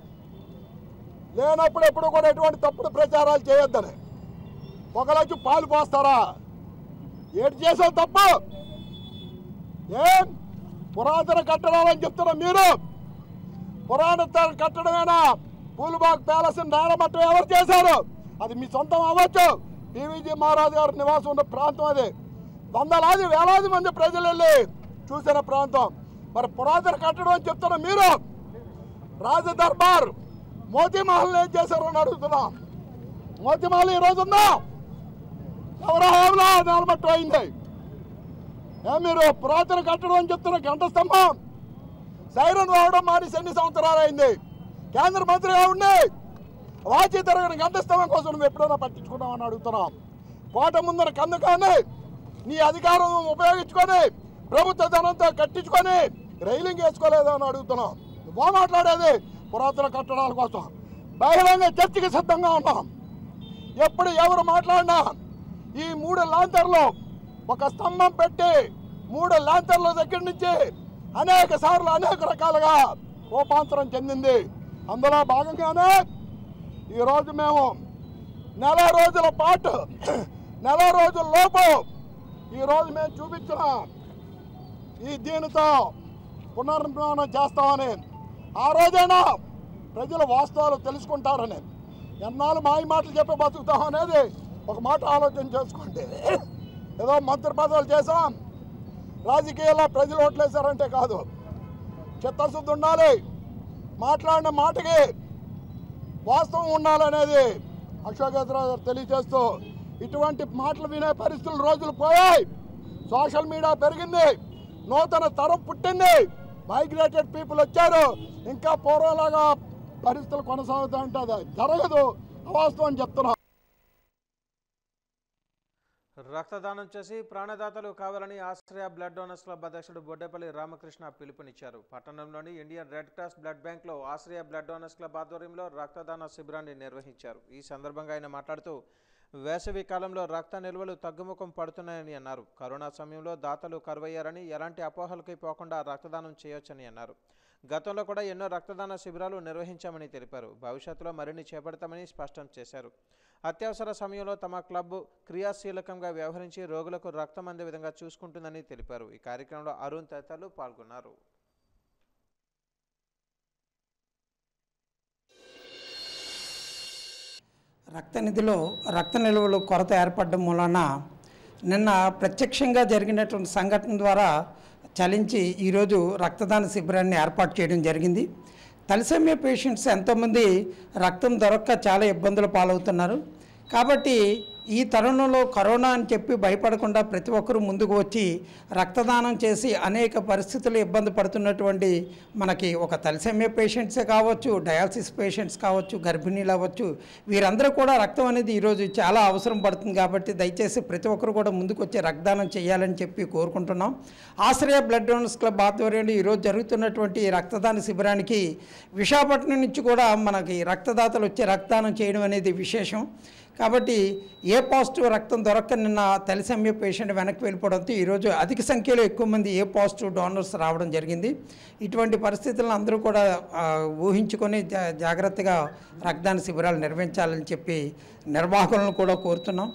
లేనప్పుడు ఎప్పుడు కూడా ఎటువంటి తప్పుడు ప్రచారాలు చేయొద్దని ఒకళ్ళొచ్చి పాలు పోస్తారా ఏడు చేసావు తప్పు ఏం పురాతన కట్టడాలని చెప్తున్నా మీరు పురాతన కట్టడమేనా పూలుబాగ్ ప్యాలెస్ నేలమట్టం ఎవరు చేశారు అది మీ సొంతం అవ్వచ్చు పివిజి మహారాజు గారి నివాసం ఉన్న ప్రాంతం అది వందలాది వేలాది మంది ప్రజలు వెళ్ళి చూసిన ప్రాంతం మరి పురాతన కట్టడం అని చెప్తున్న మీరు రాజ దర్బార్ మోతీమహల్ ఏం చేశారు అని అడుగుతున్నాం మోతీమహల్ ఈ రోజు ఉందా ఎవరో హామీలో నిలబట్టు అయింది ఏ మీరు పురాతన కట్టడం అని చెప్తున్న గంట స్తంభం సైరన్ వాడడం మానేసి ఎన్ని సంవత్సరాలు అయింది కేంద్ర మంత్రిగా ఉండి వాచి తిరగని గంట స్తంభం కోసం నువ్వు ఎప్పుడైనా పట్టించుకున్నామని అడుగుతున్నాం కోట ముందర కందుకాన్ని నీ అధికారం ఉపయోగించుకొని ప్రభుత్వ ధనంతో కట్టించుకొని రైలింగ్ వేసుకోలేదా అని అడుగుతున్నాం నువ్వు మాట్లాడేది పురాతన కట్టడాల కోసం బహిరంగ చర్చకి సిద్ధంగా ఉన్నాం ఎప్పుడు ఎవరు మాట్లాడినా ఈ మూడు లాంతర్లు ఒక స్తంభం పెట్టి మూడు లాంతర్ల దగ్గర నుంచి అనేక సార్లు అనేక రకాలుగా రూపాంతరం చెందింది అందులో భాగంగానే ఈరోజు మేము నెల రోజుల పాటు నెల రోజుల లోపు ఈరోజు మేము చూపించిన ఈ దీనితో పునర్నిర్మాణం చేస్తామని ఆ రోజైనా ప్రజల వాస్తవాలు తెలుసుకుంటారని ఎన్నాళ్ళు మాయ మాటలు చెప్పి బతుకుతాం అనేది ఒక మాట ఆలోచన చేసుకోండి ఏదో మంత్రి పదవులు చేసాం రాజకీయాల్లో ప్రజలు ఓట్లేశారంటే కాదు చిత్తశుద్ధి ఉండాలి మాట్లాడిన మాటకి వాస్తవం ఉండాలనేది అశోకేశ్వరరావు గారు తెలియజేస్తూ ఇటువంటి మాటలు వినే పరిస్థితులు రోజులు పోయాయి సోషల్ మీడియా పెరిగింది నూతన తరం పుట్టింది మైగ్రేటెడ్ పీపుల్ వచ్చారు ఇంకా పూర్వంలాగా పరిస్థితులు కొనసాగుతూ ఉంటుంది జరగదు అవాస్తవం అని చెప్తున్నా రక్తదానం చేసి ప్రాణదాతలు కావాలని ఆశ్రయ బ్లడ్ డోనర్స్ క్లబ్ అధ్యక్షుడు బొడ్డేపల్లి రామకృష్ణ పిలుపునిచ్చారు పట్టణంలోని ఇండియన్ రెడ్ క్రాస్ బ్లడ్ బ్యాంక్లో ఆశ్రయ బ్లడ్ డోనర్స్ క్లబ్ ఆధ్వర్యంలో రక్తదాన శిబిరాన్ని నిర్వహించారు ఈ సందర్భంగా ఆయన మాట్లాడుతూ వేసవి కాలంలో రక్త నిల్వలు తగ్గుముఖం పడుతున్నాయని అన్నారు కరోనా సమయంలో దాతలు కరువయ్యారని ఎలాంటి అపోహలకి పోకుండా రక్తదానం చేయొచ్చని అన్నారు గతంలో కూడా ఎన్నో రక్తదాన శిబిరాలు నిర్వహించామని తెలిపారు భవిష్యత్తులో మరిన్ని చేపడతామని స్పష్టం చేశారు అత్యవసర సమయంలో తమ క్లబ్ క్రియాశీలకంగా వ్యవహరించి రోగులకు రక్తం అందే విధంగా చూసుకుంటుందని తెలిపారు ఈ కార్యక్రమంలో అరుణ్ తదితరులు పాల్గొన్నారు రక్తనిధిలో రక్త నిల్వలు కొరత ఏర్పడడం మూలన నిన్న ప్రత్యక్షంగా జరిగినటువంటి సంఘటన ద్వారా చలించి ఈరోజు రక్తదాన శిబిరాన్ని ఏర్పాటు చేయడం జరిగింది తలసేమియా పేషెంట్స్ ఎంతోమంది రక్తం దొరక్క చాలా ఇబ్బందులు పాలవుతున్నారు కాబట్టి ఈ తరుణంలో కరోనా అని చెప్పి భయపడకుండా ప్రతి ఒక్కరూ ముందుకు వచ్చి రక్తదానం చేసి అనేక పరిస్థితులు ఇబ్బంది పడుతున్నటువంటి మనకి ఒక తలసేమియా పేషెంట్సే కావచ్చు డయాలసిస్ పేషెంట్స్ కావచ్చు గర్భిణీలు అవ్వచ్చు వీరందరూ కూడా రక్తం అనేది ఈరోజు చాలా అవసరం పడుతుంది కాబట్టి దయచేసి ప్రతి ఒక్కరు కూడా ముందుకు వచ్చి రక్తదానం చేయాలని చెప్పి కోరుకుంటున్నాం ఆశ్రయ బ్లడ్ డోనర్స్ క్లబ్ ఆధ్వర్యంలో ఈరోజు జరుగుతున్నటువంటి ఈ రక్తదాన శిబిరానికి విశాఖపట్నం నుంచి కూడా మనకి రక్తదాతలు వచ్చి రక్తదానం చేయడం అనేది విశేషం కాబట్టి ఏ పాజిటివ్ రక్తం దొరక్క నిన్న తలిసమ్య పేషెంట్ వెనక్కి వెళ్ళిపోవడంతో ఈరోజు అధిక సంఖ్యలో ఎక్కువ మంది ఏ పాజిటివ్ డోనర్స్ రావడం జరిగింది ఇటువంటి పరిస్థితులను అందరూ కూడా ఆ, ఊహించుకొని జా జాగ్రత్తగా రక్తదాన శిబిరాలు నిర్వహించాలని చెప్పి నిర్వాహకులను కూడా కోరుతున్నాం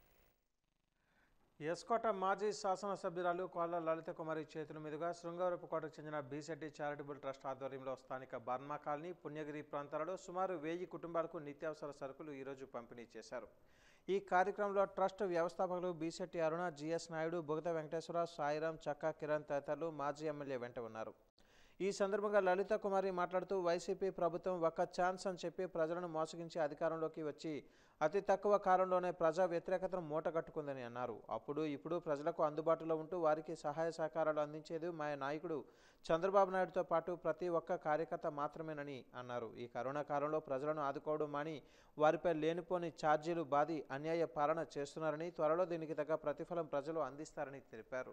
ఎస్కోట మాజీ శాసనసభ్యురాలు కోళ్ల లలిత కుమారి చేతుల మీదుగా శృంగారపుకోటకు చెందిన బీసెట్టి చారిటబుల్ ట్రస్ట్ ఆధ్వర్యంలో స్థానిక బర్మా కాలనీ పుణ్యగిరి ప్రాంతాలలో సుమారు వెయ్యి కుటుంబాలకు నిత్యావసర సరుకులు ఈరోజు పంపిణీ చేశారు ఈ కార్యక్రమంలో ట్రస్ట్ వ్యవస్థాపకులు బీసెట్టి అరుణ జిఎస్ నాయుడు బుగత వెంకటేశ్వర సాయిరాం చక్కా కిరణ్ తదితరులు మాజీ ఎమ్మెల్యే వెంట ఉన్నారు ఈ సందర్భంగా లలిత కుమారి మాట్లాడుతూ వైసీపీ ప్రభుత్వం ఒక ఛాన్స్ అని చెప్పి ప్రజలను మోసగించి అధికారంలోకి వచ్చి అతి తక్కువ కాలంలోనే ప్రజా వ్యతిరేకతను మూటగట్టుకుందని అన్నారు అప్పుడు ఇప్పుడు ప్రజలకు అందుబాటులో ఉంటూ వారికి సహాయ సహకారాలు అందించేది మా నాయకుడు చంద్రబాబు నాయుడుతో పాటు ప్రతి ఒక్క కార్యకర్త మాత్రమేనని అన్నారు ఈ కరోనా కాలంలో ప్రజలను ఆదుకోవడం మాని వారిపై లేనిపోని ఛార్జీలు బాది అన్యాయ పాలన చేస్తున్నారని త్వరలో దీనికి తగ్గ ప్రతిఫలం ప్రజలు అందిస్తారని తెలిపారు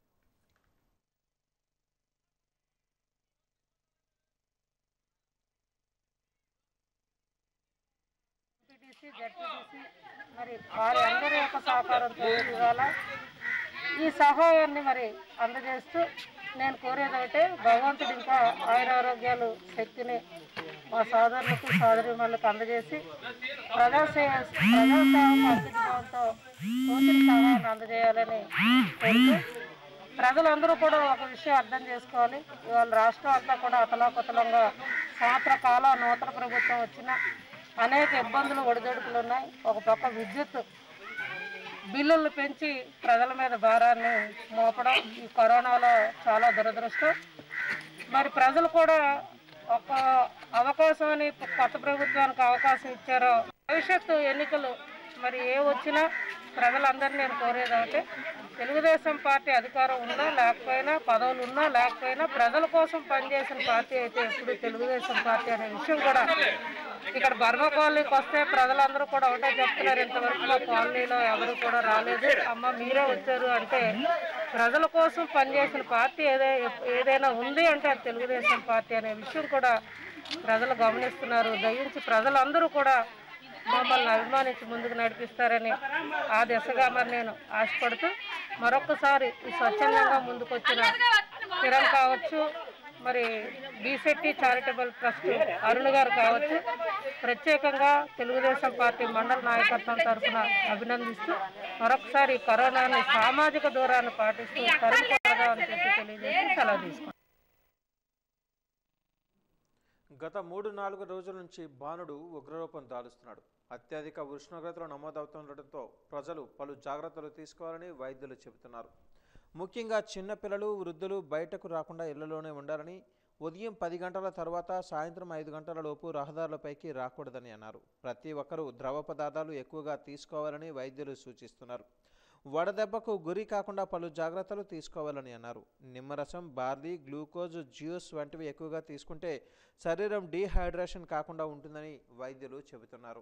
ఎంపీటీసీ జడ్పీటీసీ మరి వారి అందరి యొక్క సహకారంతో ఇవాళ ఈ సహాయాన్ని మరి అందజేస్తూ నేను కోరేది ఒకటే భగవంతుడు ఇంకా ఆయురారోగ్యాలు శక్తిని మా సోదరులకు సోదరిమణులకు అందజేసి ప్రజాసేవ ప్రజాసేవకు అంకితభావంతో తోచిన సహాయాన్ని అందజేయాలని కోరుతూ ప్రజలందరూ కూడా ఒక విషయం అర్థం చేసుకోవాలి ఇవాళ రాష్ట్రం అంతా కూడా అతలాకుతలంగా సంవత్సర కాలం నూతన ప్రభుత్వం వచ్చిన అనేక ఇబ్బందులు ఒడిదొడుకులు ఉన్నాయి ఒక పక్క విద్యుత్ బిల్లులు పెంచి ప్రజల మీద భారాన్ని మోపడం ఈ కరోనాలో చాలా దురదృష్టం మరి ప్రజలు కూడా ఒక అవకాశం అని కొత్త ప్రభుత్వానికి అవకాశం ఇచ్చారో భవిష్యత్తు ఎన్నికలు మరి ఏ వచ్చినా ప్రజలందరినీ నేను కోరేది అంటే తెలుగుదేశం పార్టీ అధికారం ఉన్నా లేకపోయినా పదవులు ఉన్నా లేకపోయినా ప్రజల కోసం పనిచేసిన పార్టీ అయితే ఎప్పుడు తెలుగుదేశం పార్టీ అనే విషయం కూడా ఇక్కడ బర్మ కాలనీకి వస్తే ప్రజలందరూ కూడా ఒకటే చెప్తున్నారు ఇంతవరకు మా కాలనీలో ఎవరు కూడా రాలేదు అమ్మ మీరే వచ్చారు అంటే ప్రజల కోసం పనిచేసిన పార్టీ ఏదై ఏదైనా ఉంది అంటే అది తెలుగుదేశం పార్టీ అనే విషయం కూడా ప్రజలు గమనిస్తున్నారు దయించి ప్రజలందరూ కూడా మమ్మల్ని అభిమానించి ముందుకు నడిపిస్తారని ఆ దిశగా మరి నేను ఆశపడుతూ మరొకసారి ఈ స్వచ్ఛందంగా ముందుకు వచ్చిన కిరణ్ కావచ్చు మరి బీసెట్టి చారిటబుల్ ట్రస్ట్ అరుణ్ గారు కావచ్చు ప్రత్యేకంగా తెలుగుదేశం పార్టీ మండల నాయకత్వం తరఫున అభినందిస్తూ మరొకసారి ఈ కరోనాని సామాజిక దూరాన్ని పాటిస్తూ తరుముకోవడం అని చెప్పి తెలియజేసి సెలవు తీసుకుంటాం గత మూడు నాలుగు రోజుల నుంచి బాణుడు ఉగ్రరూపం దాలుస్తున్నాడు అత్యధిక ఉష్ణోగ్రతలు నమోదవుతుండటంతో ప్రజలు పలు జాగ్రత్తలు తీసుకోవాలని వైద్యులు చెబుతున్నారు ముఖ్యంగా చిన్నపిల్లలు వృద్ధులు బయటకు రాకుండా ఇళ్లలోనే ఉండాలని ఉదయం పది గంటల తర్వాత సాయంత్రం ఐదు గంటల లోపు రహదారులపైకి రాకూడదని అన్నారు ప్రతి ఒక్కరూ ద్రవ పదార్థాలు ఎక్కువగా తీసుకోవాలని వైద్యులు సూచిస్తున్నారు వడదెబ్బకు గురి కాకుండా పలు జాగ్రత్తలు తీసుకోవాలని అన్నారు నిమ్మరసం బార్లీ గ్లూకోజ్ జ్యూస్ వంటివి ఎక్కువగా తీసుకుంటే శరీరం డీహైడ్రేషన్ కాకుండా ఉంటుందని వైద్యులు చెబుతున్నారు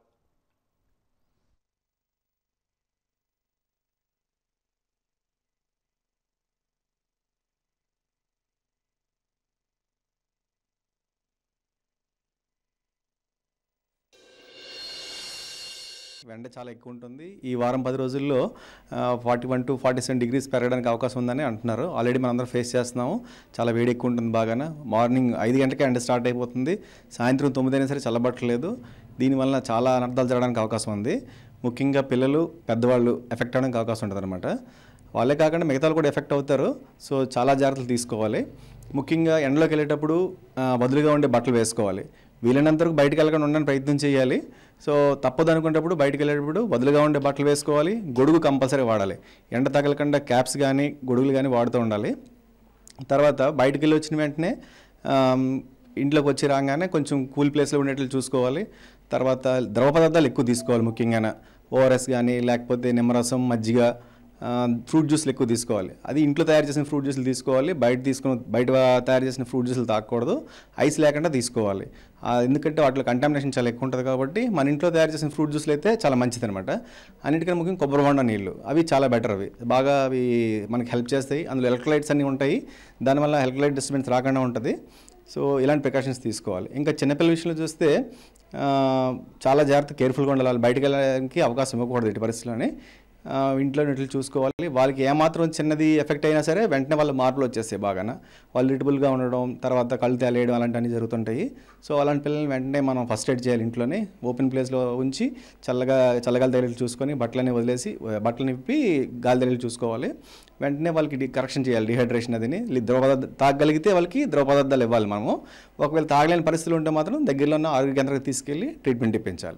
ఎండ చాలా ఎక్కువ ఉంటుంది ఈ వారం పది రోజుల్లో forty one to forty seven degrees పెరగడానికి అవకాశం ఉందని అంటున్నారు ఆల్రెడీ మనందరం ఫేస్ చేస్తున్నాము చాలా వేడి ఎక్కువ ఉంటుంది బాగానే మార్నింగ్ ఐదు గంటలకే ఎండ స్టార్ట్ అయిపోతుంది సాయంత్రం తొమ్మిది అయినా సరే చల్లబట్టలేదు దీనివల్ల చాలా అనర్థాలు జరగడానికి అవకాశం ఉంది ముఖ్యంగా పిల్లలు పెద్దవాళ్ళు ఎఫెక్ట్ అవ్వడానికి అవకాశం ఉంటుంది అనమాట వాళ్ళే కాకుండా మిగతా వాళ్ళు కూడా ఎఫెక్ట్ అవుతారు సో చాలా జాగ్రత్తలు తీసుకోవాలి ముఖ్యంగా ఎండలోకి వెళ్ళేటప్పుడు ఆ, వదులుగా ఉండే బట్టలు వేసుకోవాలి వీలైనంత వరకు బయటకు వెళ్ళకుండా ఉండడానికి ప్రయత్నం చేయాలి సో తప్పదు అనుకునేటప్పుడు బయటకు వెళ్ళేటప్పుడు వదులుగా ఉండే బట్టలు వేసుకోవాలి గొడుగు కంపల్సరీ వాడాలి ఎండ తగలకుండా క్యాప్స్ కానీ గొడుగులు కానీ వాడుతూ ఉండాలి తర్వాత బయటకు వెళ్ళి వచ్చిన వెంటనే ఆమ్, ఇంట్లోకి వచ్చి రాగానే కొంచెం కూల్ ప్లేస్లో ఉండేట్లు చూసుకోవాలి తర్వాత ద్రవ పదార్థాలు ఎక్కువ తీసుకోవాలి ముఖ్యంగా ఓఆర్ఎస్ కానీ లేకపోతే నిమ్మరసం మజ్జిగ ఆ, ఫ్రూట్ జ్యూస్లు ఎక్కువ తీసుకోవాలి అది ఇంట్లో తయారు చేసిన ఫ్రూట్ జ్యూస్లు తీసుకోవాలి బయట తీసుకుని బయట తయారు చేసిన ఫ్రూట్ జ్యూస్లు తాగకూడదు ఐస్ లేకుండా తీసుకోవాలి ఆ, ఎందుకంటే వాటిలో కంటామినేషన్ చాలా ఎక్కువ ఉంటుంది కాబట్టి మన ఇంట్లో తయారు చేసిన ఫ్రూట్ జ్యూస్లు అయితే చాలా మంచిది అనమాట అన్నిటికన్నా ముఖ్యం కొబ్బరి బొండ నీళ్ళు అవి చాలా బెటర్ అవి బాగా అవి మనకి హెల్ప్ చేస్తాయి అందులో ఎలక్ట్రోలైట్స్ అన్నీ ఉంటాయి దానివల్ల ఎలక్ట్రోలైట్ డిస్టర్బెన్స్ రాకుండా ఉంటుంది సో ఇలాంటి ప్రికాషన్స్ తీసుకోవాలి ఇంకా చిన్నపిల్లల విషయంలో చూస్తే ఆ, చాలా జాగ్రత్త కేర్ఫుల్గా ఉండాలి బయటకు వెళ్ళడానికి అవకాశం ఇవ్వకూడదు ఎట్టి పరిస్థితుల్లోనే ఆ, ఇంట్లో నిట్లు చూసుకోవాలి వాళ్ళకి ఏమాత్రం చిన్నది ఎఫెక్ట్ అయినా సరే వెంటనే వాళ్ళ మార్పులు వచ్చేస్తాయి బాగాన వాళ్ళు ఇరిటబుల్గా ఉండడం తర్వాత కళ్ళు తేలేయడం అలాంటివన్నీ జరుగుతుంటాయి సో అలాంటి పిల్లల్ని వెంటనే మనం ఫస్ట్ ఎయిడ్ చేయాలి ఇంట్లోనే ఓపెన్ ప్లేస్లో ఉంచి చల్లగా చల్లగాలి తగిలి చూసుకొని బట్టలని వదిలేసి బట్టలు నిప్పి గాలి తగిలి చూసుకోవాలి వెంటనే వాళ్ళకి డి- కరెక్షన్ చేయాలి డిహైడ్రేషన్ అదిని లే- ద్రవ పదార్థ తాగగలిగితే వాళ్ళకి ద్రవ పదార్థాలు ఇవ్వాలి మనము ఒకవేళ తాగలేని పరిస్థితులు ఉంటే మాత్రం దగ్గరలో ఉన్న ఆరోగ్య కేంద్రానికి తీసుకెళ్ళి ట్రీట్మెంట్ ఇప్పించాలి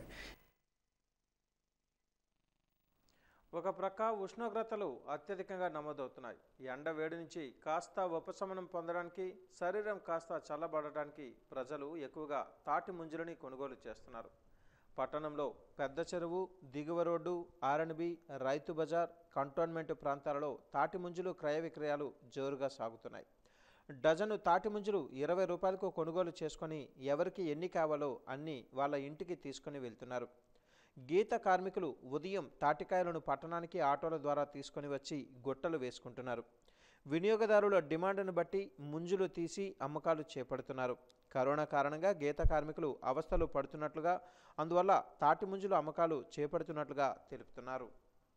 ఒక ప్రక్క ఉష్ణోగ్రతలు అత్యధికంగా నమోదవుతున్నాయి ఈ ఎండ వేడి నుంచి కాస్త ఉపశమనం పొందడానికి శరీరం కాస్త చల్లబడటానికి ప్రజలు ఎక్కువగా తాటి ముంజులని కొనుగోలు చేస్తున్నారు పట్టణంలో పెద్ద చెరువు దిగువ రోడ్డు ఆర్ఎన్బి రైతు బజార్ కంటోన్మెంట్ ప్రాంతాలలో తాటి ముంజులు క్రయ విక్రయాలు జోరుగా సాగుతున్నాయి డజను తాటి ముంజులు ఇరవై రూపాయలకు కొనుగోలు చేసుకొని ఎవరికి ఎన్ని కావాలో అన్ని వాళ్ళ ఇంటికి తీసుకొని వెళ్తున్నారు గీత కార్మికులు ఉదయం తాటికాయలను పట్టణానికి ఆటోల ద్వారా తీసుకొని వచ్చి గుట్టలు వేసుకుంటున్నారు వినియోగదారుల డిమాండ్ను బట్టి ముంజులు తీసి అమ్మకాలు చేపడుతున్నారు కరోనా కారణంగా గీత కార్మికులు అవస్థలు పడుతున్నట్లుగా అందువల్ల తాటి ముంజులు అమ్మకాలు చేపడుతున్నట్లుగా తెలుపుతున్నారు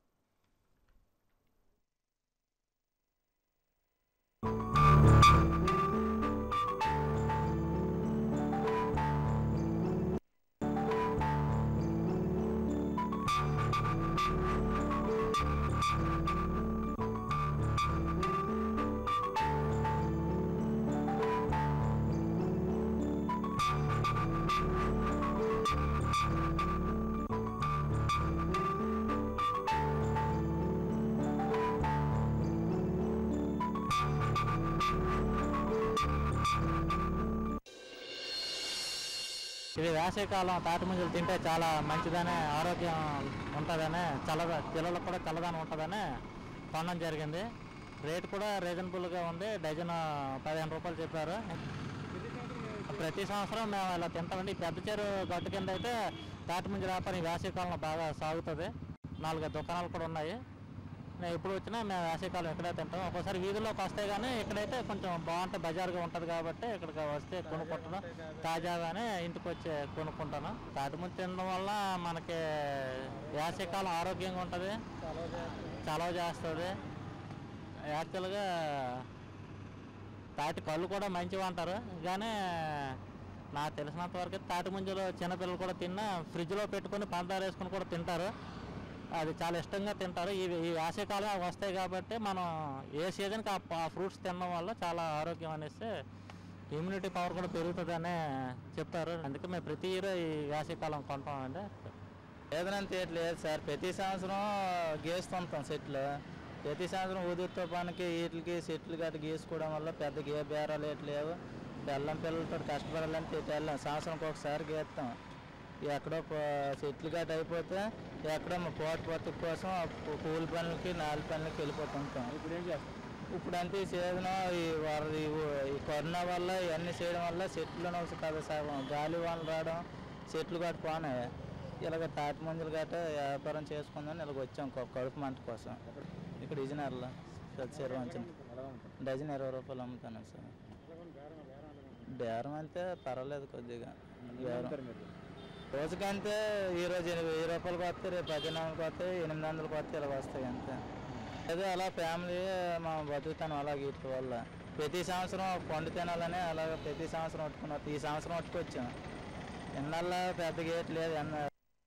ఇది వేసవికాలం తాటి ముంజలు తింటే చాలా మంచిదనే ఆరోగ్యం ఉంటుందని చల్లద పిల్లలకు కూడా చల్లదనం ఉంటుందని కొనడం జరిగింది రేట్ కూడా రీజనబుల్గా ఉంది డజన్ పదిహేను రూపాయలు చెప్పారు ప్రతి సంవత్సరం మేము ఇలా తింటామండి ఈ పెద్ద చెరువు గట్టు కింద అయితే తాటి ముంజల వ్యాపారం ఈ వేసవికాలంలో బాగా సాగుతుంది నాలుగు దుకాణాలు కూడా ఉన్నాయి నేను ఎప్పుడు వచ్చినా మేము వేసవికాలం ఇక్కడే తింటాం ఒక్కోసారి వీధిలోకి వస్తే కానీ ఇక్కడైతే కొంచెం బాగుంటుంది బజార్గా ఉంటుంది కాబట్టి ఇక్కడికి వస్తే కొనుక్కుంటాను తాజాగానే ఇంటికి వచ్చి కొనుక్కుంటాను తాటిముంచి తినడం వల్ల మనకి వేసవికాలం ఆరోగ్యంగా ఉంటుంది చలవ చేస్తుంది యాక్చువల్గా తాటి కళ్ళు కూడా మంచివి అంటారు కానీ నాకు తెలిసినంత వరకు తాటి ముంజలు చిన్నపిల్లలు కూడా తిన్నా ఫ్రిడ్జ్లో పెట్టుకొని పందారు వేసుకొని కూడా తింటారు అది చాలా ఇష్టంగా తింటారు ఇవి ఈ వేసవికాలం అవి వస్తాయి కాబట్టి మనం ఏ సీజన్కి ఆ- ఆ ఫ్రూట్స్ తినడం వల్ల చాలా ఆరోగ్యం అనేసి ఇమ్యూనిటీ పవర్ కూడా పెరుగుతుందని చెప్తారు అందుకే మేము ప్రతి ఇయర్ ఈ వేసవికాలం కొంటామండి లేదనంత లేదు సార్ ప్రతి సంవత్సరం గీస్తుంటాం సెట్లు ప్రతి సంవత్సరం ఉదురుతో పనికి వీటికి సెట్లు గట్ట గీసుకోవడం వల్ల పెద్ద గే బేరాలు ఏటి లేవు బెల్లం పిల్లలతో కష్టపడాలని పెట్టి వెళ్ళాం సంవత్సరంకి ఒకసారి గీస్తాం ఎక్కడో ప- సెట్లు గట్ట అయిపోతే ఎక్కడ మా పోటు బతుకు కోసం ఆ కూ- కూలి పనులకి నాలుగు పనులకి వెళ్ళిపోతుంటాం ఇప్పుడు ఏం చేస్తాం ఇప్పుడు అంతే సీజన్ ఈ వర ఈ ఊ- ఈ కరోనా వల్ల ఇవన్నీ చేయడం వల్ల చెట్లు కదా సగం గాలి వానలు రావడం చెట్లు గట్ట పోనాయి ఇలాగ తాటి మందులు గట్ట వ్యాపారం చేసుకుందని ఇలాగ వచ్చాం ఒక కడుపు మంట కోసం ఇక్కడ ఇజనర్లో సత్యవంచన డజన్ ఇరవై రూపాయలు అమ్ముతాను సార్ బేరం అంటే పర్వాలేదు కొద్దిగా బేరం రోజుకంటే ఈ రోజు ఎనిమిది వెయ్యి రూపాయలకు వస్తాయి రేపు పద్దెనిమిదికి వస్తాయి ఎనిమిది వందలకు వస్తాయి ఇలా వస్తాయి అంతే అదే అలా ఫ్యామిలీ మా బతుకుతాను అలా వీటి వల్ల ప్రతి సంవత్సరం పండు తినాలని అలాగ ప్రతి సంవత్సరం పట్టుకుని వస్తాం. ఈ సంవత్సరం పట్టుకొచ్చాం ఎన్నల్లా పెద్ద గేట్ లేదు ఎన్న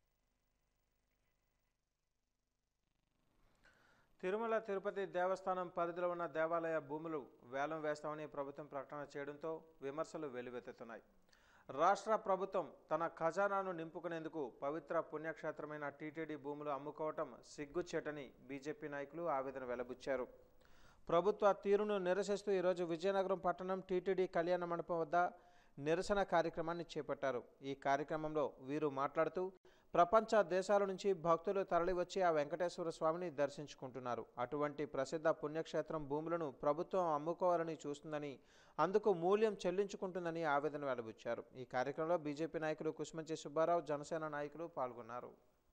తిరుమల తిరుపతి దేవస్థానం పరిధిలో ఉన్న దేవాలయ భూములు వేలం వేస్తామని ప్రభుత్వం ప్రకటన చేయడంతో విమర్శలు వెల్లువెత్తుతున్నాయి రాష్ట్ర ప్రభుత్వం తన ఖజానాను నింపుకునేందుకు పవిత్ర పుణ్యక్షేత్రమైన టీటీడీ భూములు అమ్ముకోవటం సిగ్గుచేటని బీజేపీ నాయకులు ఆవేదన వెలబుచ్చారు ప్రభుత్వ తీరును నిరసిస్తూ ఈరోజు విజయనగరం పట్టణం టీటీడీ కళ్యాణ మండపం వద్ద నిరసన కార్యక్రమాన్ని చేపట్టారు ఈ కార్యక్రమంలో వీరు మాట్లాడుతూ ప్రపంచ దేశాల నుంచి భక్తులు తరలివచ్చి ఆ వెంకటేశ్వర స్వామిని దర్శించుకుంటున్నారు అటువంటి ప్రసిద్ధ పుణ్యక్షేత్రం భూములను ప్రభుత్వం అమ్ముకోవాలని చూస్తుందని అందుకు మూల్యం చెల్లించుకుంటుందని ఆవేదన వెలబుచ్చారు ఈ కార్యక్రమంలో బీజేపీ నాయకులు కుష్మంచి సుబ్బారావు జనసేన నాయకులు పాల్గొన్నారు